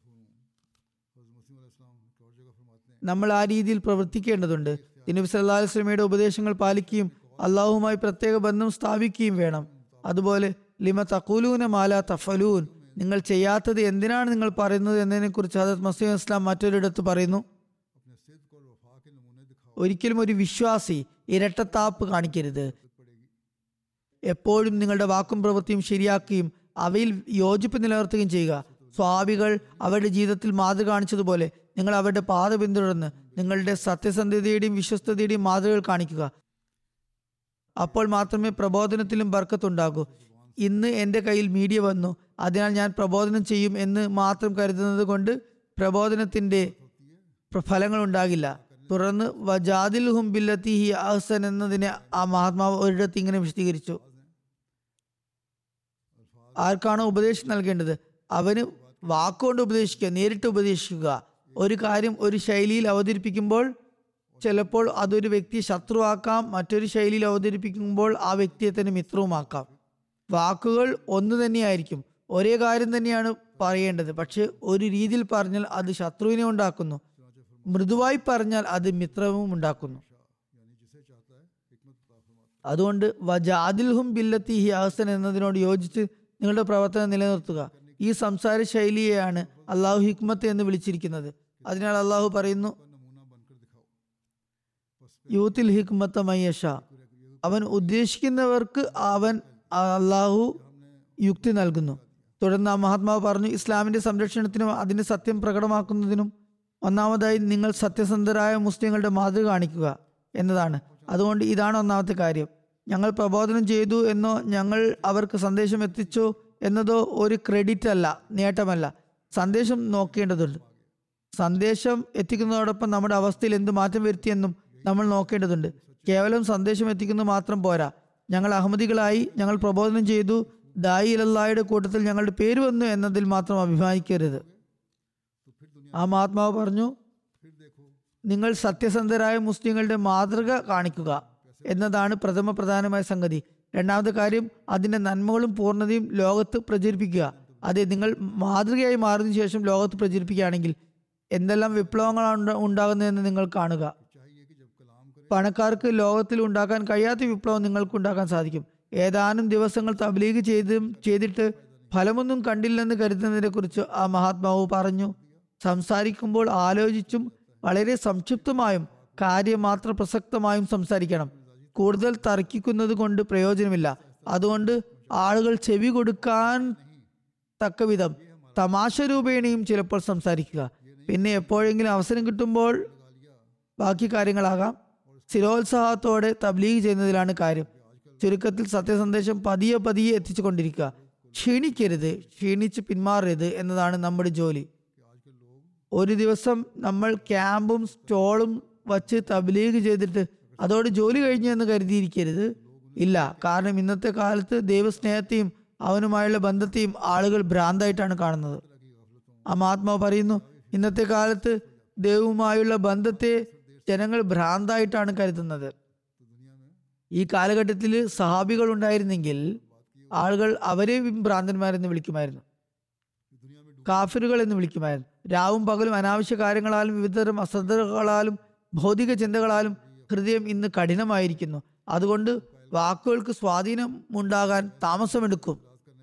നമ്മൾ ആ രീതിയിൽ പ്രവർത്തിക്കേണ്ടതുണ്ട് നബി സല്ലല്ലാഹു അലൈഹി വസല്ലമയുടെ ഉപദേശങ്ങൾ പാലിക്കുകയും അള്ളാഹുമായി പ്രത്യേക ബന്ധം സ്ഥാപിക്കുകയും വേണം അതുപോലെ ലിമ തഖൂലൂന മാല തഫലൂൻ നിങ്ങൾ ചെയ്യാത്തത് എന്തിനാണ് നിങ്ങൾ പറയുന്നത് എന്നതിനെ കുറിച്ച് ഹജരത് മസീം ഇസ്ലാം മറ്റൊരിടത്ത് പറയുന്നു ഒരിക്കലും ഒരു വിശ്വാസി ഇരട്ടത്താപ്പ് കാണിക്കരുത് എപ്പോഴും നിങ്ങളുടെ വാക്കും പ്രവൃത്തിയും ശരിയാക്കുകയും അവയിൽ യോജിപ്പ് നിലനിർത്തുകയും ചെയ്യുക സ്വാഭികൾ അവരുടെ ജീവിതത്തിൽ മാതൃക കാണിച്ചതുപോലെ നിങ്ങൾ അവരുടെ പാത പിന്തുടർന്ന് നിങ്ങളുടെ സത്യസന്ധതയുടെയും വിശ്വസ്തതയുടെയും മാതൃകകൾ കാണിക്കുക അപ്പോൾ മാത്രമേ പ്രബോധനത്തിലും ബർക്കത്തുണ്ടാകൂ ഇന്ന് എൻ്റെ കയ്യിൽ മീഡിയ വന്നു അതിനാൽ ഞാൻ പ്രബോധനം ചെയ്യും എന്ന് മാത്രം കരുതുന്നത് കൊണ്ട് പ്രബോധനത്തിന്റെ ഫലങ്ങൾ ഉണ്ടാകില്ല തുടർന്ന് വജാദിൽ ഹും ബില്ലത്തി ഹി അഹ്സൻ എന്നതിനെ ആ മഹാത്മാവ് ഒരിടത്ത് ഇങ്ങനെ വിശദീകരിച്ചു ആർക്കാണോ ഉപദേശം നൽകേണ്ടത് അവന് വാക്കുകൊണ്ട് ഉപദേശിക്കുക നേരിട്ട് ഉപദേശിക്കുക ഒരു കാര്യം ഒരു ശൈലിയിൽ അവതരിപ്പിക്കുമ്പോൾ ചിലപ്പോൾ അതൊരു വ്യക്തിയെ ശത്രുവാക്കാം മറ്റൊരു ശൈലിയിൽ അവതരിപ്പിക്കുമ്പോൾ ആ വ്യക്തിയെ തന്നെ മിത്രവുമാക്കാം വാക്കുകൾ ഒന്ന് തന്നെയായിരിക്കും ഒരേ കാര്യം തന്നെയാണ് പറയേണ്ടത് പക്ഷെ ഒരു രീതിയിൽ പറഞ്ഞാൽ അത് ശത്രുവിനെ ഉണ്ടാക്കുന്നു മൃദുവായി പറഞ്ഞാൽ അത് മിത്രവും ഉണ്ടാക്കുന്നു അതുകൊണ്ട് വജാദിൽഹും ബില്ലത്തി ഹി അഹസൻ എന്നതിനോട് യോജിച്ച് നിങ്ങളുടെ പ്രവർത്തനം നിലനിർത്തുക ഈ സംസാര ശൈലിയെയാണ് അള്ളാഹു ഹിക്മത്ത് എന്ന് വിളിച്ചിരിക്കുന്നത് അതിനാൽ അള്ളാഹു പറയുന്നു യൂത്തിൽ ഹിക്മത്ത മയ്യഷ അവൻ ഉദ്ദേശിക്കുന്നവർക്ക് അവൻ അള്ളാഹു യുക്തി നൽകുന്നു തുടർന്ന് ആ മഹാത്മാവ് പറഞ്ഞു ഇസ്ലാമിന്റെ സംരക്ഷണത്തിനും അതിന്റെ സത്യം പ്രകടമാക്കുന്നതിനും ഒന്നാമതായി നിങ്ങൾ സത്യസന്ധരായ മുസ്ലിങ്ങളുടെ മാതൃക കാണിക്കുക എന്നതാണ് അതുകൊണ്ട് ഇതാണ് ഒന്നാമത്തെ കാര്യം ഞങ്ങൾ പ്രബോധനം ചെയ്തു എന്നോ ഞങ്ങൾ അവർക്ക് സന്ദേശം എത്തിച്ചോ എന്നതോ ഒരു ക്രെഡിറ്റ് അല്ല നേട്ടമല്ല സന്ദേശം നോക്കേണ്ടതുണ്ട് സന്ദേശം എത്തിക്കുന്നതോടൊപ്പം നമ്മുടെ അവസ്ഥയിൽ എന്ത് മാറ്റം വരുത്തിയെന്നും നമ്മൾ നോക്കേണ്ടതുണ്ട് കേവലം സന്ദേശം എത്തിക്കുന്നത് മാത്രം പോരാ ഞങ്ങൾ അഹമ്മദികളായി ഞങ്ങൾ പ്രബോധനം ചെയ്തു ദായി ഇലല്ലായുടെ കൂട്ടത്തിൽ ഞങ്ങളുടെ പേര് വന്നു എന്നതിൽ മാത്രം അഭിമാനിക്കരുത് ആ മഹാത്മാവ് പറഞ്ഞു നിങ്ങൾ സത്യസന്ധരായ മുസ്ലിങ്ങളുടെ മാതൃക കാണിക്കുക എന്നതാണ് പ്രഥമ പ്രധാനമായ സംഗതി രണ്ടാമത്തെ കാര്യം അതിന്റെ നന്മകളും പൂർണ്ണതയും ലോകത്ത് പ്രചരിപ്പിക്കുക അതെ നിങ്ങൾ മാതൃകയായി മാറിയതിനു ശേഷം ലോകത്ത് പ്രചരിപ്പിക്കുകയാണെങ്കിൽ എന്തെല്ലാം വിപ്ലവങ്ങളാണ് ഉണ്ട- ഉണ്ടാകുന്നതെന്ന് നിങ്ങൾ കാണുക चाहिए कि जब कलाम करें പണക്കാർക്ക് ലോകത്തിൽ ഉണ്ടാക്കാൻ കഴിയാത്ത വിപ്ലവം നിങ്ങൾക്ക് ഉണ്ടാക്കാൻ സാധിക്കും ഏതാനും ദിവസങ്ങൾ തബ്ലീഗ് ചെയ്ത് ചെയ്തിട്ട് ഫലമൊന്നും കണ്ടില്ലെന്ന് കരുതുന്നതിനെ കുറിച്ച് ആ മഹാത്മാവ് പറഞ്ഞു സംസാരിക്കുമ്പോൾ ആലോചിച്ചും വളരെ സംക്ഷിപ്തമായും കാര്യമാത്ര പ്രസക്തമായും സംസാരിക്കണം കൂടുതൽ തർക്കിക്കുന്നത് കൊണ്ട് പ്രയോജനമില്ല അതുകൊണ്ട് ആളുകൾ ചെവി കൊടുക്കാൻ തക്കവിധം തമാശ രൂപേണയും ചിലപ്പോൾ സംസാരിക്കുക പിന്നെ എപ്പോഴെങ്കിലും അവസരം കിട്ടുമ്പോൾ ബാക്കി കാര്യങ്ങളാകാം സ്ഥിരോത്സാഹത്തോടെ തബ്ലീഗ് ചെയ്യുന്നതിലാണ് കാര്യം ചുരുക്കത്തിൽ സത്യസന്ദേശം പതിയെ പതിയെ എത്തിച്ചുകൊണ്ടിരിക്കുക ക്ഷീണിക്കരുത് ക്ഷീണിച്ച് പിന്മാറരുത് എന്നതാണ് നമ്മുടെ ജോലി ഒരു ദിവസം നമ്മൾ ക്യാമ്പും സ്റ്റോളും വച്ച് തബ്ലീഗ് ചെയ്തിട്ട് അതോടെ ജോലി കഴിഞ്ഞു എന്ന് കരുതിയിരിക്കരുത് ഇല്ല കാരണം ഇന്നത്തെ കാലത്ത് ദൈവസ്നേഹത്തെയും അവനുമായുള്ള ബന്ധത്തെയും ആളുകൾ ഭ്രാന്തായിട്ടാണ് കാണുന്നത് ആ മഹാത്മാവ് പറയുന്നു ഇന്നത്തെ കാലത്ത് ദൈവവുമായുള്ള ബന്ധത്തെ ജനങ്ങൾ ഭ്രാന്തായിട്ടാണ് കരുതുന്നത് ഈ കാലഘട്ടത്തിൽ സഹാബികൾ ഉണ്ടായിരുന്നെങ്കിൽ ആളുകൾ അവരെ ഭ്രാന്തന്മാരെന്ന് വിളിക്കുമായിരുന്നു കാഫിറുകൾ എന്ന് വിളിക്കുമായിരുന്നു രാവും പകലും അനാവശ്യ കാര്യങ്ങളാലും വിവിധതരം അശ്രദ്ധകളാലും ഭൗതിക ചിന്തകളാലും ഹൃദയം ഇന്ന് കഠിനമായിരിക്കുന്നു അതുകൊണ്ട് വാക്കുകൾക്ക് സ്വാധീനം ഉണ്ടാകാൻ താമസമെടുക്കും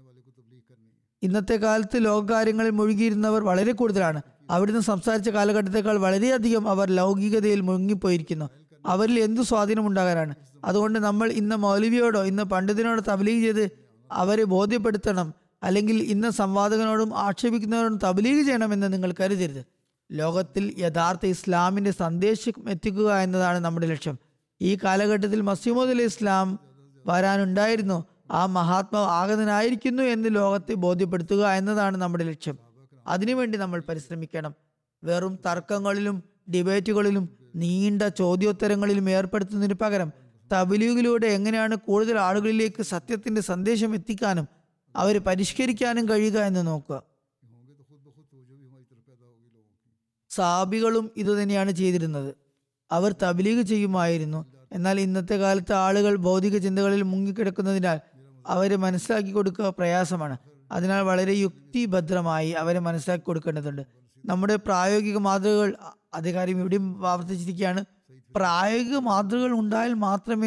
ഇന്നത്തെ കാലത്ത് ലോകകാര്യങ്ങളിൽ മുഴുകിയിരുന്നവർ വളരെ കൂടുതലാണ് അവിടുന്ന് സംസാരിച്ച കാലഘട്ടത്തേക്കാൾ വളരെയധികം അവർ ലൗകികതയിൽ മുങ്ങിപ്പോയിരിക്കുന്നു അവരിൽ എന്തു സ്വാധീനം ഉണ്ടാകാനാണ് അതുകൊണ്ട് നമ്മൾ ഇന്ന് മൗലവിയോടോ ഇന്ന് പണ്ഡിതനോടോ തബ്ലീഗ് ചെയ്ത് അവരെ ബോധ്യപ്പെടുത്തണം അല്ലെങ്കിൽ ഇന്ന് സംവാദകനോടും ആക്ഷേപിക്കുന്നവരോടും തബ്ലീഗ് ചെയ്യണമെന്ന് നിങ്ങൾ കരുതരുത് ലോകത്തിൽ യഥാർത്ഥ ഇസ്ലാമിന്റെ സന്ദേശം എത്തിക്കുക എന്നതാണ് നമ്മുടെ ലക്ഷ്യം ഈ കാലഘട്ടത്തിൽ മസീമോദ് അലി ഇസ്ലാം വരാനുണ്ടായിരുന്നു ആ മഹാത്മാവ് ആഗതനായിരിക്കുന്നു എന്ന് ലോകത്തെ ബോധ്യപ്പെടുത്തുക എന്നതാണ് നമ്മുടെ ലക്ഷ്യം അതിനുവേണ്ടി നമ്മൾ പരിശ്രമിക്കണം വെറും തർക്കങ്ങളിലും ഡിബേറ്റുകളിലും നീണ്ട ചോദ്യോത്തരങ്ങളിലും ഏർപ്പെടുത്തുന്നതിന് പകരം തബലീഗിലൂടെ എങ്ങനെയാണ് കൂടുതൽ ആളുകളിലേക്ക് സത്യത്തിന്റെ സന്ദേശം എത്തിക്കാനും അവരെ പരിഷ്കരിക്കാനും കഴിയുക എന്ന് നോക്കുക होंगे तो खुद ब खुद तवज्जो भी हमारी तरफ पैदा होगी लोगों की സാബികളും ഇതുതന്നെയാണ് ചെയ്തിരുന്നത് അവർ തബ്ലീഗ് ചെയ്യുമായിരുന്നു എന്നാൽ ഇന്നത്തെ കാലത്ത് ആളുകൾ ഭൗതിക ചിന്തകളിൽ മുങ്ങിക്കിടക്കുന്നതിനാൽ അവരെ മനസ്സിലാക്കി കൊടുക്കുക പ്രയാസമാണ് അതിനാൽ വളരെ യുക്തിഭദ്രമായി അവരെ മനസ്സിലാക്കി കൊടുക്കേണ്ടതുണ്ട് നമ്മുടെ പ്രായോഗിക മാതൃകകൾ അ- അതേ കാര്യം ഇവിടെയും ആവർത്തിച്ചിരിക്കുകയാണ് പ്രായോഗിക മാതൃകകൾ ഉണ്ടായാൽ മാത്രമേ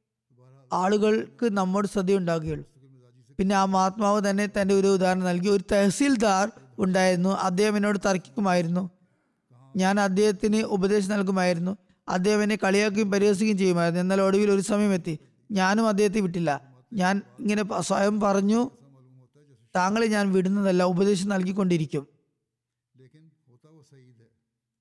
ആളുകൾക്ക് നമ്മോട് ശ്രദ്ധയുണ്ടാകുകയുള്ളൂ പിന്നെ ആ മഹാത്മാവ് തന്നെ തന്റെ ഒരു ഉദാഹരണം നൽകി ഒരു തഹസീൽദാർ ഉണ്ടായിരുന്നു അദ്ദേഹം എന്നോട് തർക്കിക്കുമായിരുന്നു ഞാൻ അദ്ദേഹത്തിന് ഉപദേശം നൽകുമായിരുന്നു അദ്ദേഹം എന്നെ കളിയാക്കുകയും പരിഹസിക്കുകയും ചെയ്യുമായിരുന്നു എന്നാൽ ഒടുവിൽ ഒരു സമയം എത്തി ഞാനും അദ്ദേഹത്തെ വിട്ടില്ല ഞാൻ ഇങ്ങനെ പ- സ്വയം പറഞ്ഞു താങ്കളെ ഞാൻ വിടുന്നതല്ല ഉപദേശം നൽകിക്കൊണ്ടിരിക്കും लेकिन होता वो सईद है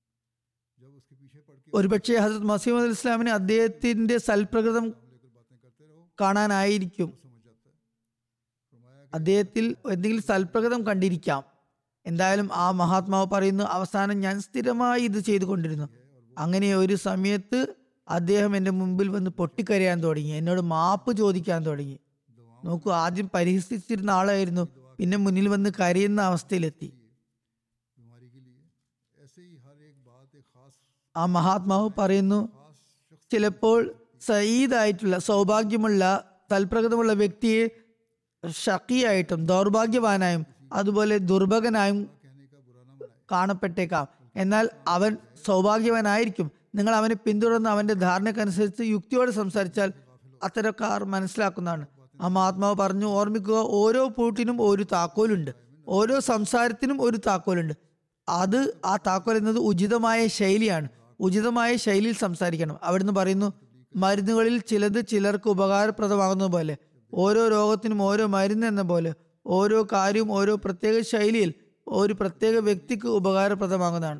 जब उसके पीछे पड़ के ഒരുപക്ഷെ ഹസരത് മസീമദ് അലി ഇസ്ലാമിന് അദ്ദേഹത്തിന്റെ സൽപ്രകൃതം लेकर बातें करते रहो കാണാനായിരിക്കും समझ जाता है फरमाया അദ്ദേഹത്തിൽ എന്തെങ്കിലും സൽപ്രകൃതം കണ്ടിരിക്കാം എന്തായാലും ആ മഹാത്മാവ് പറയുന്നു അവസാനം ഞാൻ സ്ഥിരമായി ഇത് ചെയ്തുകൊണ്ടിരുന്നു അങ്ങനെ ഒരു സമയത്ത് അദ്ദേഹം എൻ്റെ മുമ്പിൽ വന്ന് പൊട്ടിക്കരയാൻ തുടങ്ങി എന്നോട് മാപ്പ് ചോദിക്കാൻ തുടങ്ങി നോക്കൂ ആദ്യം പരിഹസിച്ചിരുന്ന ആളായിരുന്നു പിന്നെ മുന്നിൽ വന്ന് കരയുന്ന അവസ്ഥയിലെത്തി बीमारी के लिए ऐसे ही हर एक बात एक खास ആ മഹാത്മാവ് പറയുന്നു खास शख्स ചിലപ്പോൾ സയീദായിട്ടുള്ള സൗഭാഗ്യമുള്ള തൽപ്രകൃതമുള്ള വ്യക്തിയെ ഷക്കിയായിട്ടും ദൗർഭാഗ്യവാനായും അതുപോലെ ദുർഭകനായും कहने का बुरा ना मनाए കാണപ്പെട്ടേക്കാം എന്നാൽ അവൻ സൗഭാഗ്യവാനായിരിക്കും നിങ്ങൾ അവനെ പിന്തുടർന്ന് അവന്റെ ധാരണക്കനുസരിച്ച് യുക്തിയോടെ സംസാരിച്ചാൽ അത്തരക്കാർ മനസ്സിലാക്കുന്നതാണ് ആ മഹാത്മാവ് പറഞ്ഞു ഓർമ്മിക്കുക ഓരോ പൂട്ടിനും ഒരു താക്കോലുണ്ട് ഓരോ സംസാരത്തിനും ഒരു താക്കോലുണ്ട് അത് ആ താക്കോൽ എന്നത് ഉചിതമായ ശൈലിയാണ് ഉചിതമായ ശൈലിയിൽ സംസാരിക്കണം അവിടുന്ന് പറയുന്നു മരുന്നുകളിൽ ചിലത് ചിലർക്ക് ഉപകാരപ്രദമാകുന്ന പോലെ ഓരോ രോഗത്തിനും ഓരോ മരുന്ന് എന്ന പോലെ ഓരോ കാര്യവും ഓരോ പ്രത്യേക ശൈലിയിൽ ഒരു പ്രത്യേക വ്യക്തിക്ക് ഉപകാരപ്രദമാകുന്നതാണ്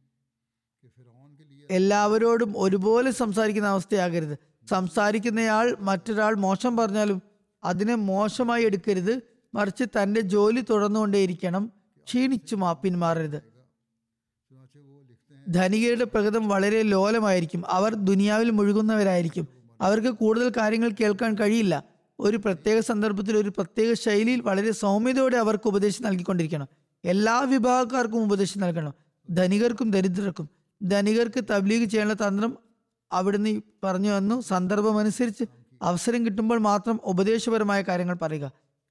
कि फिरौन के लिए എല്ലാവരോടും ഒരുപോലെ സംസാരിക്കുന്ന അവസ്ഥയാകരുത് സംസാരിക്കുന്നയാൾ മറ്റൊരാൾ മോശം പറഞ്ഞാലും അതിനെ മോശമായി എടുക്കരുത് മറിച്ച് തന്റെ ജോലി തുടർന്നുകൊണ്ടേയിരിക്കണം ക്ഷീണിച്ചു മാ പിന്മാറരുത് चुनाचे वो लिखते हैं ധനികരുടെ പ്രകൃതം വളരെ ലോലമായിരിക്കും അവർ ദുനിയാവിൽ മുഴുകുന്നവരായിരിക്കും അവർക്ക് കൂടുതൽ കാര്യങ്ങൾ കേൾക്കാൻ കഴിയില്ല ഒരു പ്രത്യേക സന്ദർഭത്തിൽ ഒരു പ്രത്യേക ശൈലിയിൽ വളരെ സൗമ്യതയോടെ അവർക്ക് ഉപദേശം നൽകിക്കൊണ്ടിരിക്കണം എല്ലാ വിഭാഗക്കാർക്കും ഉപദേശം നൽകണം ധനികർക്കും ദരിദ്രർക്കും ധനികർക്ക് തബ്ലീഗ് ചെയ്യാനുള്ള തന്ത്രം അവിടുന്ന് ഈ പറഞ്ഞു വന്നു സന്ദർഭമനുസരിച്ച് അവസരം കിട്ടുമ്പോൾ മാത്രം ഉപദേശപരമായ കാര്യങ്ങൾ പറയുക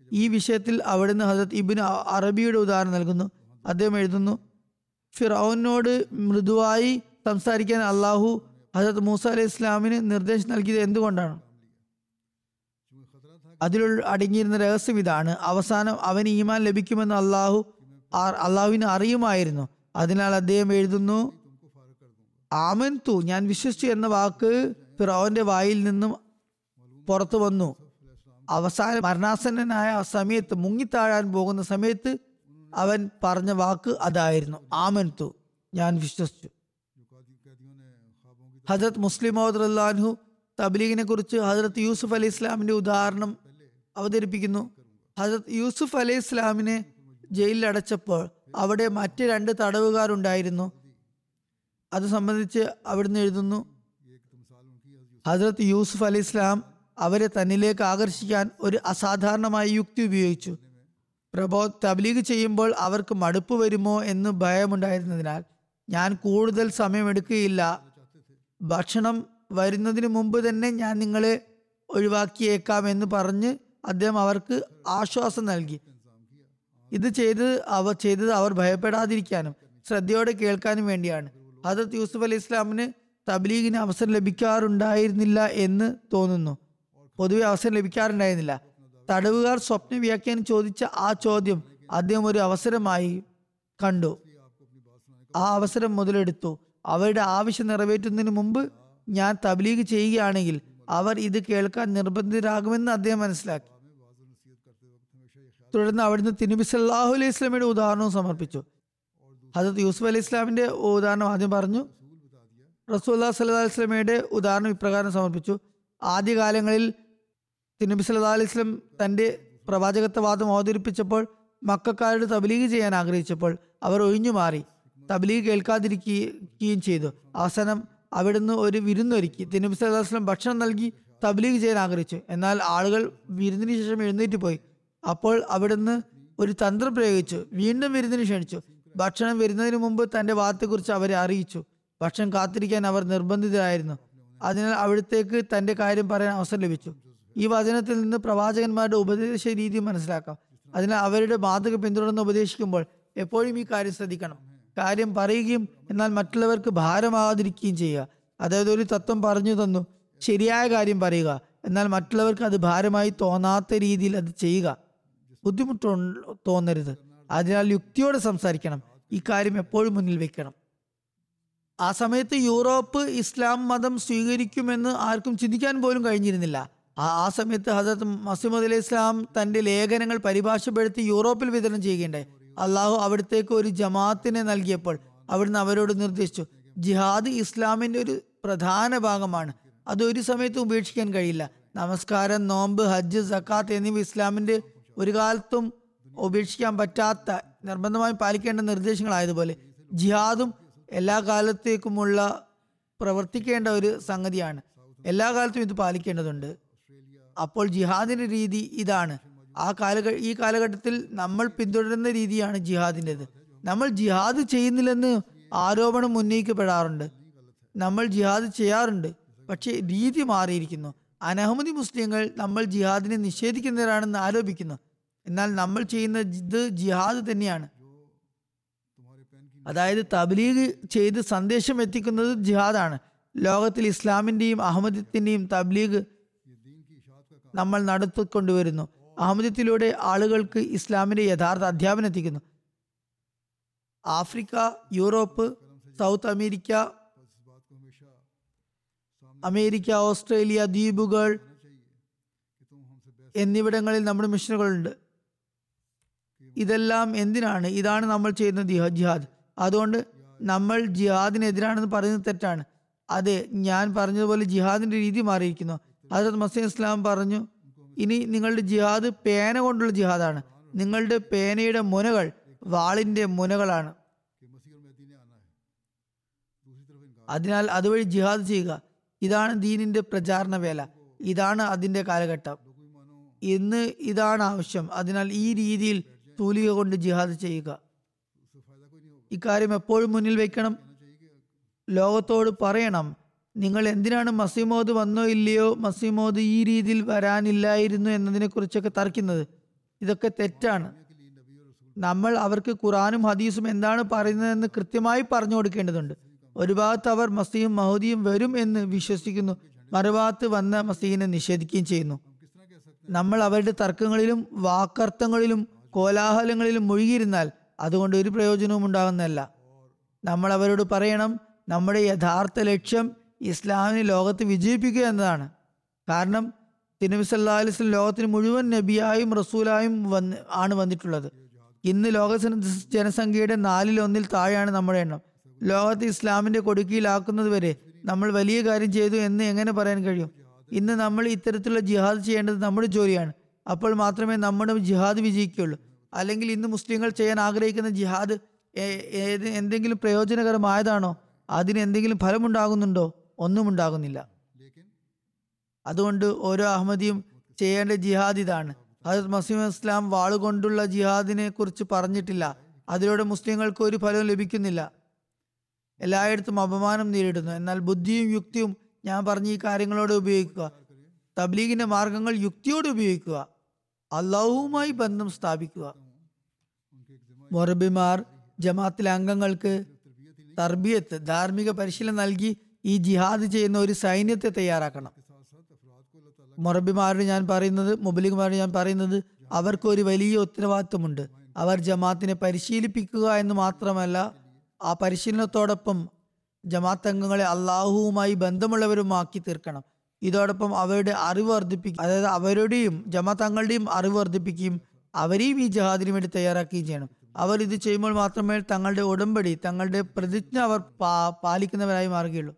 ഈ വിഷയത്തിൽ അവിടുന്ന് ഹസരത് ഇബിന് അറബിയുടെ ഉദാഹരണം നൽകുന്നു അദ്ദേഹം എഴുതുന്നു ഫിറൌനോട് മൃദുവായി സംസാരിക്കാൻ അള്ളാഹു ഹസരത് മൂസ അലൈഹി ഇസ്ലാമിന് നിർദ്ദേശം നൽകിയത് എന്തുകൊണ്ടാണ് चूंकि खतरा था അതിൽ അടങ്ങിയിരുന്ന രഹസ്യം ഇതാണ് അവസാനം അവന് ഈമാൻ ലഭിക്കുമെന്ന് അള്ളാഹു ആ- അള്ളാഹുവിന് അറിയുമായിരുന്നു അതിനാൽ അദ്ദേഹം എഴുതുന്നു कि तुमको फारग कर दूंगा ആമൻ തു ഞാൻ വിശ്വസിച്ചു എന്ന വാക്ക് ഫിറോന്റെ വായിൽ നിന്നും പുറത്തു വന്നു അവസാന മരണാസന്നനായ ആ സമയത്ത് മുങ്ങിത്താഴാൻ പോകുന്ന സമയത്ത് അവൻ പറഞ്ഞ വാക്ക് അതായിരുന്നു ആമൻ തു ഞാൻ വിശ്വസിച്ചു जो कादी कैदियों ने ख्वाबों की ഹജരത് മുസ്ലിം മോദ് തബ്ലീഗിനെ കുറിച്ച് ഹജരത് യൂസുഫ് അലി ഇസ്ലാമിന്റെ ഉദാഹരണം അവതരിപ്പിക്കുന്നു ഹജരത് യൂസുഫ് അലി ഇസ്ലാമിനെ ജയിലിൽ അടച്ചപ്പോൾ അവിടെ മറ്റ് രണ്ട് തടവുകാരുണ്ടായിരുന്നു അത് സംബന്ധിച്ച് അവിടുന്ന് എഴുതുന്നു ये एक तो मिसाल उनकी है ഹജരത് യൂസുഫ് അലി ഇസ്ലാം അവരെ തന്നിലേക്ക് ആകർഷിക്കാൻ ഒരു അസാധാരണമായ യുക്തി ഉപയോഗിച്ചു പ്രബോ തബ്ലീഗ് ചെയ്യുമ്പോൾ അവർക്ക് മടുപ്പ് വരുമോ എന്ന് ഭയമുണ്ടായിരുന്നതിനാൽ ഞാൻ കൂടുതൽ സമയമെടുക്കുകയില്ല ഭക്ഷണം വരുന്നതിന് മുമ്പ് തന്നെ ഞാൻ നിങ്ങളെ ഒഴിവാക്കിയേക്കാം എന്ന് പറഞ്ഞ് അദ്ദേഹം അവർക്ക് ആശ്വാസം നൽകി ഇത് ചെയ്ത് അവ ചെയ്തത് അവർ ഭയപ്പെടാതിരിക്കാനും ശ്രദ്ധയോടെ കേൾക്കാനും വേണ്ടിയാണ് ഹജരത് യൂസുഫ് അലി ഇസ്ലാമിന് തബ്ലീഗിന് അവസരം ലഭിക്കാറുണ്ടായിരുന്നില്ല എന്ന് തോന്നുന്നു പൊതുവെ അവസരം ലഭിക്കാറുണ്ടായിരുന്നില്ല തടവുകാർ സ്വപ്ന വ്യാഖ്യാനം ചോദിച്ച ആ ചോദ്യം അദ്ദേഹം ഒരു അവസരമായി കണ്ടു ആ അവസരം മുതലെടുത്തു അവരുടെ ആവശ്യം നിറവേറ്റുന്നതിന് മുമ്പ് ഞാൻ തബ്ലീഗ് ചെയ്യുകയാണെങ്കിൽ അവർ ഇത് കേൾക്കാൻ നിർബന്ധിതരാകുമെന്ന് അദ്ദേഹം മനസ്സിലാക്കി തുടർന്ന് അവിടുന്ന് തിരുബി സല്ലാഹു അലൈഹി സ്വലമിയുടെ ഉദാഹരണവും സമർപ്പിച്ചു ഹജരത് യൂസുഫ് അലൈഹി ഇസ്ലാമിന്റെ ഉദാഹരണം ആദ്യം പറഞ്ഞു റസൂല്ലാ സല്ലാ അലൈഹി സ്വലമയുടെ ഉദാഹരണം ഇപ്രകാരം സമർപ്പിച്ചു ആദ്യകാലങ്ങളിൽ തിരുനബി സല്ലാ അലൈഹി സ്വലം തന്റെ പ്രവാചകത്വവാദം അവതരിപ്പിച്ചപ്പോൾ മക്കാരോട് തബ്ലീഗ് ചെയ്യാൻ ആഗ്രഹിച്ചപ്പോൾ അവർ ഒഴിഞ്ഞു മാറി തബ്ലീഗ് കേൾക്കാതിരിക്കുകയും ചെയ്തു അവസാനം അവിടുന്ന് ഒരു വിരുന്നൊരുക്കി തിരുനബി സല്ലാ വസ്ലം ഭക്ഷണം നൽകി തബ്ലീഗ് ചെയ്യാൻ ആഗ്രഹിച്ചു എന്നാൽ ആളുകൾ വിരുന്നിന് ശേഷം എഴുന്നേറ്റ് പോയി അപ്പോൾ അവിടുന്ന് ഒരു തന്ത്രം പ്രയോഗിച്ചു വീണ്ടും വിരുന്നിന് ക്ഷണിച്ചു ഭക്ഷണം വരുന്നതിന് മുമ്പ് തന്റെ വാദത്തെക്കുറിച്ച് അവരെ അറിയിച്ചു ഭക്ഷണം കാത്തിരിക്കാൻ അവർ നിർബന്ധിതരായിരുന്നു അതിനാൽ അവിടത്തേക്ക് തന്റെ കാര്യം പറയാൻ അവസരം ലഭിച്ചു ഈ വചനത്തിൽ നിന്ന് പ്രവാചകന്മാരുടെ ഉപദേശ രീതി മനസ്സിലാക്കാം അതിനാൽ അവരുടെ മാതൃക പിന്തുടർന്ന് ഉപദേശിക്കുമ്പോൾ എപ്പോഴും ഈ കാര്യം ശ്രദ്ധിക്കണം കാര്യം പറയുകയും എന്നാൽ മറ്റുള്ളവർക്ക് ഭാരമാകാതിരിക്കുകയും ചെയ്യുക അതായത് ഒരു തത്വം പറഞ്ഞു തന്നു ശരിയായ കാര്യം പറയുക എന്നാൽ മറ്റുള്ളവർക്ക് അത് ഭാരമായി തോന്നാത്ത രീതിയിൽ അത് ചെയ്യുക ബുദ്ധിമുട്ട് തോന്നരുത് അതിനാൽ യുക്തിയോടെ സംസാരിക്കണം ഈ കാര്യം എപ്പോഴും മുന്നിൽ വെക്കണം ആ സമയത്ത് യൂറോപ്പ് ഇസ്ലാം മതം സ്വീകരിക്കുമെന്ന് ആർക്കും ചിന്തിക്കാൻ പോലും കഴിഞ്ഞിരുന്നില്ല ആ ആ സമയത്ത് ഹസരത്ത് മസീമദ് അലൈഹി ഇസ്ലാം തന്റെ ലേഖനങ്ങൾ പരിഭാഷപ്പെടുത്തി യൂറോപ്പിൽ വിതരണം ചെയ്യുകയുണ്ടായി അള്ളാഹു അവിടത്തേക്ക് ഒരു ജമാഅത്തിനെ നൽകിയപ്പോൾ അവിടുന്ന് അവരോട് നിർദ്ദേശിച്ചു ജിഹാദ് ഇസ്ലാമിന്റെ ഒരു പ്രധാന ഭാഗമാണ് അത് ഒരു സമയത്തും ഉപേക്ഷിക്കാൻ കഴിയില്ല നമസ്കാരം നോമ്പ് ഹജ്ജ് സക്കാത്ത് എന്നിവ ഇസ്ലാമിന്റെ ഒരു കാലത്തും ഉപേക്ഷിക്കാൻ പറ്റാത്ത നിർബന്ധമായും പാലിക്കേണ്ട നിർദ്ദേശങ്ങളായതുപോലെ ജിഹാദും എല്ലാ കാലത്തേക്കുമുള്ള പ്രവർത്തിക്കേണ്ട ഒരു സംഗതിയാണ് എല്ലാ കാലത്തും ഇത് പാലിക്കേണ്ടതുണ്ട് അപ്പോൾ ജിഹാദിന്റെ രീതി ഇതാണ് ആ കാലഘ ഈ കാലഘട്ടത്തിൽ നമ്മൾ പിന്തുടരുന്ന രീതിയാണ് ജിഹാദിൻ്റെത് നമ്മൾ ജിഹാദ് ചെയ്യുന്നില്ലെന്ന് ആരോപണം ഉന്നയിക്കപ്പെടാറുണ്ട് നമ്മൾ ജിഹാദ് ചെയ്യാറുണ്ട് പക്ഷേ രീതി മാറിയിരിക്കുന്നു അനഹമ്മദി മുസ്ലിങ്ങൾ നമ്മൾ ജിഹാദിനെ നിഷേധിക്കുന്നവരാണെന്ന് ആരോപിക്കുന്നു എന്നാൽ നമ്മൾ ചെയ്യുന്ന ഇത് ജിഹാദ് തന്നെയാണ് അതായത് തബ്ലീഗ് ചെയ്ത് സന്ദേശം എത്തിക്കുന്നത് ജിഹാദാണ് ലോകത്തിൽ ഇസ്ലാമിന്റെയും അഹമ്മദത്തിന്റെയും തബ്ലീഗ് നമ്മൾ നടത്തിക്കൊണ്ടുവരുന്നു അഹമ്മദത്തിലൂടെ ആളുകൾക്ക് ഇസ്ലാമിന്റെ യഥാർത്ഥ അധ്യാപനം എത്തിക്കുന്നു Africa Europe South America America Australia ദ്വീപുകൾ എന്നിവിടങ്ങളിൽ നമ്മുടെ മിഷനുകളുണ്ട് ഇതെല്ലാം എന്തിനാണ് ഇതാണ് നമ്മൾ ചെയ്യുന്ന ജിഹാ- ജിഹാദ് അതുകൊണ്ട് നമ്മൾ ജിഹാദിനെതിരാണെന്ന് പറയുന്നത് തെറ്റാണ് അതെ ഞാൻ പറഞ്ഞതുപോലെ ജിഹാദിന്റെ രീതി മാറിയിരിക്കുന്നു ഹജറത് മസീം ഇസ്ലാം പറഞ്ഞു ഇനി നിങ്ങളുടെ ജിഹാദ് പേന കൊണ്ടുള്ള ജിഹാദാണ് നിങ്ങളുടെ പേനയുടെ മുനകൾ വാളിന്റെ മുനകളാണ് അതിനാൽ അതുവഴി ജിഹാദ് ചെയ്യുക ഇതാണ് ദീനിന്റെ പ്രചാരണ വേല ഇതാണ് അതിന്റെ കാലഘട്ടം ഇന്ന് ഇതാണ് ആവശ്യം അതിനാൽ ഈ രീതിയിൽ തൂലിക കൊണ്ട് ജിഹാദ് ചെയ്യുക ഇക്കാര്യം എപ്പോഴും മുന്നിൽ വെക്കണം ലോകത്തോട് പറയണം നിങ്ങൾ എന്തിനാണ് മസീമോദ് വന്നോ ഇല്ലയോ മസീമോദ് ഈ രീതിയിൽ വരാനില്ലായിരുന്നു എന്നതിനെ കുറിച്ചൊക്കെ തർക്കുന്നത് ഇതൊക്കെ തെറ്റാണ് നമ്മൾ അവർക്ക് ഖുറാനും ഹദീസും എന്താണ് പറയുന്നതെന്ന് കൃത്യമായി പറഞ്ഞു കൊടുക്കേണ്ടതുണ്ട് ഒരു ഭാഗത്ത് അവർ മസീഹും മഹൂദിയും വരും എന്ന് വിശ്വസിക്കുന്നു മറുഭാഗത്ത് വന്ന മസീഹിനെ നിഷേധിക്കുകയും ചെയ്യുന്നു നമ്മൾ അവരുടെ തർക്കങ്ങളിലും വാക്കർത്ഥങ്ങളിലും കോലാഹലങ്ങളിലും മുഴുകിയിരുന്നാൽ അതുകൊണ്ട് ഒരു പ്രയോജനവും ഉണ്ടാകുന്നതല്ല നമ്മൾ അവരോട് പറയണം നമ്മുടെ യഥാർത്ഥ ലക്ഷ്യം ഇസ്ലാമിനെ ലോകത്ത് വിജയിപ്പിക്കുക എന്നതാണ് കാരണം തിരുനബി സല്ലാ അലിസ്ലം ലോകത്തിന് മുഴുവൻ നബിയായും റസൂലായും വന്ന് ആണ് വന്നിട്ടുള്ളത് ഇന്ന് ലോക ജന- ജനസംഖ്യയുടെ നാലിൽ ഒന്നിൽ താഴെയാണ് നമ്മുടെ എണ്ണം ലോകത്ത് ഇസ്ലാമിന്റെ കൊടുക്കിയിലാക്കുന്നത് വരെ നമ്മൾ വലിയ കാര്യം ചെയ്തു എന്ന് എങ്ങനെ പറയാൻ കഴിയും ഇന്ന് നമ്മൾ ഇത്തരത്തിലുള്ള ജിഹാദ് ചെയ്യേണ്ടത് നമ്മുടെ ജോലിയാണ് അപ്പോൾ മാത്രമേ നമ്മുടെ ജിഹാദ് വിജയിക്കുകയുള്ളൂ അല്ലെങ്കിൽ ഇന്ന് മുസ്ലിങ്ങൾ ചെയ്യാൻ ആഗ്രഹിക്കുന്ന ജിഹാദ് ഏ- ഏത് എന്തെങ്കിലും പ്രയോജനകരമായതാണോ അതിന് എന്തെങ്കിലും ഫലമുണ്ടാകുന്നുണ്ടോ ഒന്നും ഉണ്ടാകുന്നില്ല അതുകൊണ്ട് ഓരോ അഹമ്മദിയും ചെയ്യേണ്ട ജിഹാദ് ഇതാണ് ഹജത് മസീം ഇസ്ലാം വാളുകൊണ്ടുള്ള ജിഹാദിനെ കുറിച്ച് പറഞ്ഞിട്ടില്ല അതിലൂടെ മുസ്ലിങ്ങൾക്ക് ഒരു ഫലവും ലഭിക്കുന്നില്ല എല്ലായിടത്തും അപമാനം നേരിടുന്നു എന്നാൽ ബുദ്ധിയും യുക്തിയും ഞാൻ പറഞ്ഞ ഈ കാര്യങ്ങളോട് ഉപയോഗിക്കുക തബ്ലീഗിന്റെ മാർഗങ്ങൾ യുക്തിയോട് ഉപയോഗിക്കുക അള്ളാഹുവുമായി ബന്ധം സ്ഥാപിക്കുക മൊറബിമാർ ജമാത്തിലെ അംഗങ്ങൾക്ക് തർബിയത്ത് ധാർമ്മിക പരിശീലനം നൽകി ഈ ജിഹാദ് ചെയ്യുന്ന ഒരു സൈന്യത്തെ തയ്യാറാക്കണം മൊറബിമാരോട് ഞാൻ പറയുന്നത് മുബലികുമാരോട് ഞാൻ പറയുന്നത് അവർക്ക് ഒരു വലിയ ഉത്തരവാദിത്വമുണ്ട് അവർ ജമാത്തിനെ പരിശീലിപ്പിക്കുക എന്ന് മാത്രമല്ല ആ പരിശീലനത്തോടൊപ്പം ജമാത്ത് അംഗങ്ങളെ അള്ളാഹുവുമായി ബന്ധമുള്ളവരുമാക്കി തീർക്കണം ഇതോടൊപ്പം അവരുടെ അറിവ് വർദ്ധിപ്പിക്കും അതായത് അവരുടെയും ജമാത്ത് അംഗങ്ങളുടെയും അറിവ് വർദ്ധിപ്പിക്കുകയും അവരെയും ഈ ജഹാദിന് വേണ്ടി തയ്യാറാക്കുകയും ചെയ്യണം അവർ ഇത് ചെയ്യുമ്പോൾ മാത്രമേ തങ്ങളുടെ ഉടമ്പടി തങ്ങളുടെ പ്രതിജ്ഞ അവർ പാ- പാലിക്കുന്നവരായി മാറുകയുള്ളൂ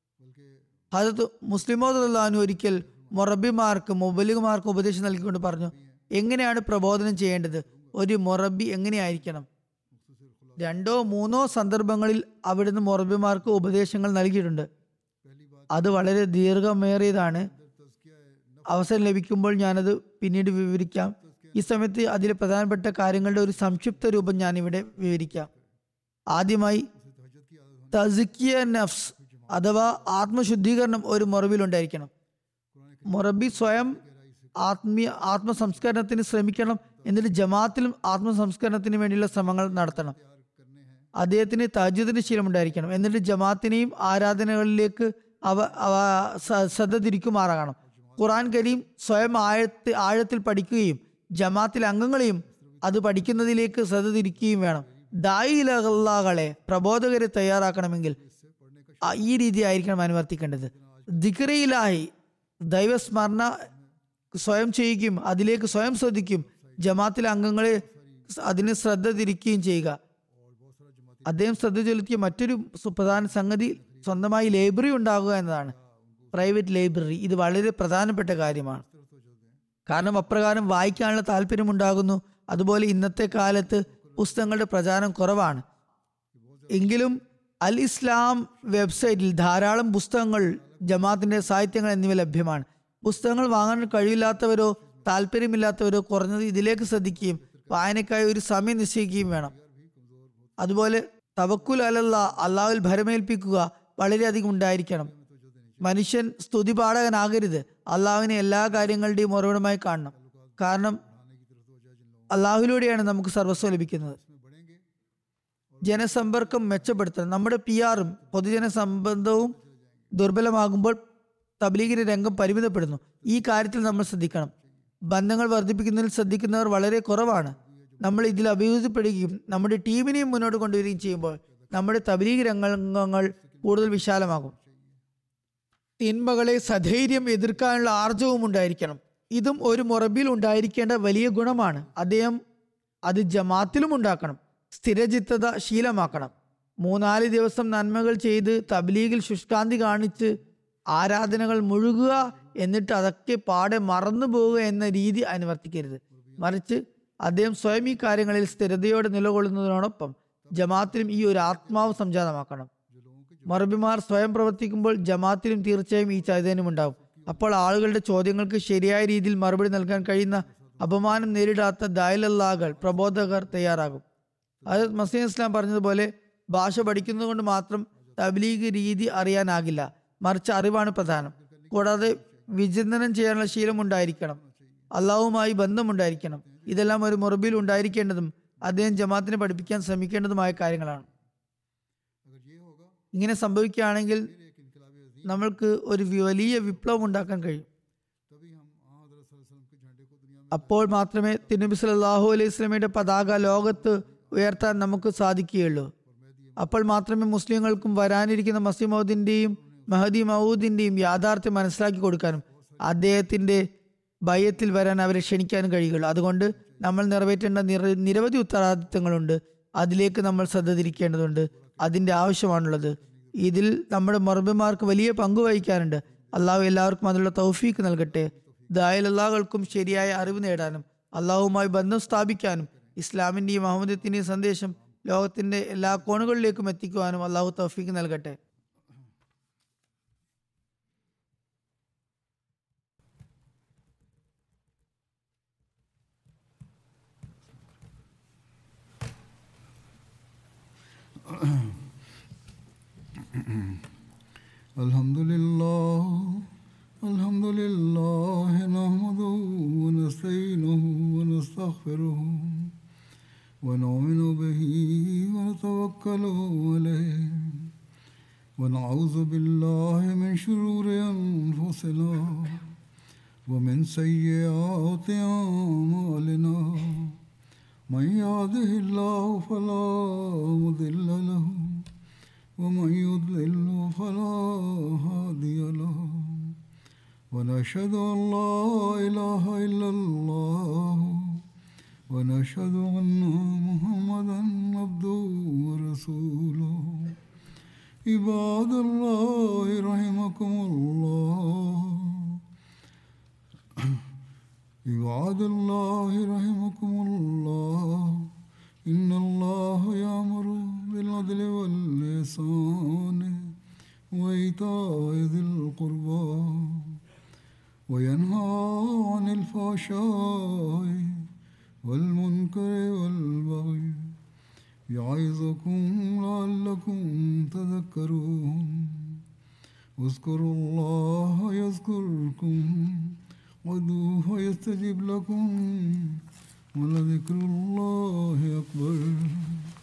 ഹജത് മുസ്ലിമോദാനു ഒരിക്കൽ മൊറബിമാർക്ക് മൊബലികുമാർക്ക് ഉപദേശം നൽകിക്കൊണ്ട് പറഞ്ഞു എങ്ങനെയാണ് പ്രബോധനം ചെയ്യേണ്ടത് ഒരു മൊറബി എങ്ങനെയായിരിക്കണം രണ്ടോ മൂന്നോ സന്ദർഭങ്ങളിൽ അവിടുന്ന് മൊറബിമാർക്ക് ഉപദേശങ്ങൾ നൽകിയിട്ടുണ്ട് അത് വളരെ ദീർഘമേറിയതാണ് അവസരം ലഭിക്കുമ്പോൾ ഞാനത് പിന്നീട് വിവരിക്കാം ഈ സമയത്ത് അതിലെ പ്രധാനപ്പെട്ട കാര്യങ്ങളുടെ ഒരു സംക്ഷിപ്ത രൂപം ഞാനിവിടെ വിവരിക്കാം ആദ്യമായി തസിക്കിയ നഫ്സ് അഥവാ ആത്മശുദ്ധീകരണം ഒരു മുറബിലുണ്ടായിരിക്കണം മുറബി സ്വയം ആത്മീയ ആത്മസംസ്കരണത്തിന് ശ്രമിക്കണം എന്നിട്ട് ജമാത്തിലും ആത്മസംസ്കരണത്തിന് വേണ്ടിയുള്ള ശ്രമങ്ങൾ നടത്തണം അദ്ദേഹത്തിന് താജ്യത്തിന്റെ ശീലമുണ്ടായിരിക്കണം എന്നിട്ട് ജമാത്തിനെയും ആരാധനകളിലേക്ക് അവ അവ സ- ശ്രദ്ധ തിരിക്കുമാറാകണം ഖുറാൻ കരീം സ്വയം ആഴത്തിൽ ആഴത്തിൽ പഠിക്കുകയും ജമാത്തിലെ അംഗങ്ങളെയും അത് പഠിക്കുന്നതിലേക്ക് ശ്രദ്ധ തിരിക്കുകയും വേണം ദായിലകളെ പ്രബോധകരെ തയ്യാറാക്കണമെങ്കിൽ ആ ഈ രീതി ആയിരിക്കണം അനുവർത്തിക്കേണ്ടത് ദിക്രയിലായി ദൈവസ്മരണ സ്വയം ചെയ്യുകയും അതിലേക്ക് സ്വയം ശ്രദ്ധിക്കും ജമാത്തിലെ അംഗങ്ങളെ അതിന് ശ്രദ്ധ തിരിക്കുകയും ചെയ്യുക അദ്ദേഹം ശ്രദ്ധ ചെലുത്തിയ മറ്റൊരു സുപ്രധാന സംഗതി സ്വന്തമായി ലൈബ്രറി ഉണ്ടാകുക എന്നതാണ് പ്രൈവറ്റ് ലൈബ്രറി ഇത് വളരെ പ്രധാനപ്പെട്ട കാര്യമാണ് കാരണം അപ്രകാരം വായിക്കാനുള്ള താല്പര്യമുണ്ടാകുന്നു അതുപോലെ ഇന്നത്തെ കാലത്ത് പുസ്തകങ്ങളുടെ പ്രചാരം കുറവാണ് എങ്കിലും അൽ ഇസ്ലാം വെബ്സൈറ്റിൽ ധാരാളം പുസ്തകങ്ങൾ ജമാഅത്തിന്റെ സാഹിത്യങ്ങൾ എന്നിവ ലഭ്യമാണ് പുസ്തകങ്ങൾ വാങ്ങാൻ കഴിവില്ലാത്തവരോ താല്പര്യമില്ലാത്തവരോ കുറഞ്ഞത് ഇതിലേക്ക് ശ്രദ്ധിക്കുകയും വായനയ്ക്കായി ഒരു സമയം നിശ്ചയിക്കുകയും വേണം അതുപോലെ തവക്കുൽ അലല്ല അള്ളാഹുൽ ഭരമേൽപ്പിക്കുക വളരെയധികം ഉണ്ടായിരിക്കണം മനുഷ്യൻ സ്തുതിപാഠകനാകരുത് അള്ളാഹുവിനെ എല്ലാ കാര്യങ്ങളുടെയും ഉറവിടമായി കാണണം കാരണം അള്ളാഹുലൂടെയാണ് നമുക്ക് സർവസ്വം ലഭിക്കുന്നത് ജനസമ്പർക്കം മെച്ചപ്പെടുത്തണം നമ്മുടെ പി ആറും പൊതുജന സംബന്ധവും ദുർബലമാകുമ്പോൾ തബ്ലീഗിന്റെ രംഗം പരിമിതപ്പെടുന്നു ഈ കാര്യത്തിൽ നമ്മൾ ശ്രദ്ധിക്കണം ബന്ധങ്ങൾ വർദ്ധിപ്പിക്കുന്നതിൽ ശ്രദ്ധിക്കുന്നവർ വളരെ കുറവാണ് നമ്മൾ ഇതിൽ അഭിവൃദ്ധിപ്പെടുകയും നമ്മുടെ ടീമിനെയും മുന്നോട്ട് കൊണ്ടുവരികയും ചെയ്യുമ്പോൾ നമ്മുടെ തബ്ലീഗ് രംഗങ്ങൾ കൂടുതൽ വിശാലമാകും തിന്മകളെ സധൈര്യം എതിർക്കാനുള്ള ആർജവും ഉണ്ടായിരിക്കണം ഇതും ഒരു മുറബിൽ ഉണ്ടായിരിക്കേണ്ട വലിയ ഗുണമാണ് അദ്ദേഹം അത് ജമാത്തിലും ഉണ്ടാക്കണം സ്ഥിരചിത്തത ശീലമാക്കണം മൂന്നാല് ദിവസം നന്മകൾ ചെയ്ത് തബ്ലീഗിൽ ശുഷ്കാന്തി കാണിച്ച് ആരാധനകൾ മുഴുകുക എന്നിട്ട് അതൊക്കെ പാടെ മറന്നു പോവുക എന്ന രീതി അനുവർത്തിക്കരുത് മറിച്ച് അദ്ദേഹം സ്വയം ഈ കാര്യങ്ങളിൽ സ്ഥിരതയോടെ നിലകൊള്ളുന്നതിനോടൊപ്പം ജമാത്തിലും ഈ ഒരു ആത്മാവ് സംജാതമാക്കണം മറബിമാർ സ്വയം പ്രവർത്തിക്കുമ്പോൾ ജമാത്തിലും തീർച്ചയായും ഈ ചൈതന്യം ഉണ്ടാവും അപ്പോൾ ആളുകളുടെ ചോദ്യങ്ങൾക്ക് ശരിയായ രീതിയിൽ മറുപടി നൽകാൻ കഴിയുന്ന അപമാനം നേരിടാത്ത ദായലല്ലാകൾ പ്രബോധകർ തയ്യാറാകും അത് മസീം ഇസ്ലാം പറഞ്ഞതുപോലെ ഭാഷ പഠിക്കുന്നത് കൊണ്ട് മാത്രം തബ്ലീഗ് രീതി അറിയാനാകില്ല മറിച്ച് അറിവാണ് പ്രധാനം കൂടാതെ വിചിന്തനം ചെയ്യാനുള്ള ശീലം ഉണ്ടായിരിക്കണം അള്ളാഹുമായി ബന്ധമുണ്ടായിരിക്കണം ഇതെല്ലാം ഒരു മുറബിയിൽ ഉണ്ടായിരിക്കേണ്ടതും അദ്ദേഹം ജമാത്തിനെ പഠിപ്പിക്കാൻ ശ്രമിക്കേണ്ടതുമായ കാര്യങ്ങളാണ് अगर ये होगा ഇങ്ങനെ സംഭവിക്കുകയാണെങ്കിൽ फिर एक इनकलाबी अजीम നമ്മൾക്ക് ഒരു വലിയ വിപ്ലവം ഉണ്ടാക്കാൻ കഴിയും तभी हम हाँ हजरत सल्लल्लाहु अलैहि वसल्लम के झंडे को दुनिया में അപ്പോൾ മാത്രമേ തിരുനബി സല്ലല്ലാഹു അലൈഹി സ്വലമയുടെ പതാക ലോകത്ത് ഉയർത്താൻ നമുക്ക് സാധിക്കുകയുള്ളൂ അപ്പോൾ മാത്രമേ മുസ്ലിങ്ങൾക്കും വരാനിരിക്കുന്ന മസിമൗദിന്റെയും മഹദി മൗദിന്റെയും യാഥാർത്ഥ്യം മനസ്സിലാക്കി കൊടുക്കാനും അദ്ദേഹത്തിന്റെ ഭയത്തിൽ വരാൻ അവരെ ക്ഷണിക്കാനും കഴിയുകയുള്ളൂ അതുകൊണ്ട് നമ്മൾ നിറവേറ്റേണ്ട നിര- നിരവധി ഉത്തരവാദിത്തങ്ങളുണ്ട് അതിലേക്ക് നമ്മൾ ശ്രദ്ധ തിരിക്കേണ്ടതുണ്ട് അതിന്റെ ആവശ്യമാണുള്ളത് ഇതിൽ നമ്മുടെ മറുപടിമാർക്ക് വലിയ പങ്ക് വഹിക്കാനുണ്ട് അള്ളാഹു എല്ലാവർക്കും അതിനുള്ള തൗഫീക്ക് നൽകട്ടെ ദായലല്ലാഹുകൾക്കും ശരിയായ അറിവ് നേടാനും അള്ളാഹുവുമായി ബന്ധം സ്ഥാപിക്കാനും ഇസ്ലാമിന്റെയും മുഹമ്മദത്തിന്റെയും സന്ദേശം ലോകത്തിന്റെ എല്ലാ കോണുകളിലേക്കും എത്തിക്കുവാനും അള്ളാഹു തൗഫീക്ക് നൽകട്ടെ الحمد لله الحمد لله نحمده ونستعينه ونستغفره ونؤمن به ونتوكل عليه ونعوذ بالله من شرور أنفسنا ومن سيئات أعمالنا من يهده الله فلا مضل له ومن يضلل فلا هادي له ونشهد أن لا إله إلا الله ونشهد أن محمدا عبده ورسوله عباد الله رحمكم الله عباد الله رحمكم الله إن الله يأمر بالعدل والإحسان وإيتاء ذي القربى وينهى عن الفحشاء والمنكر والبغي يعظكم لعلكم تذكرون اذكروا الله يذكركم وادعوه يستجب لكم ولذكر الله أكبر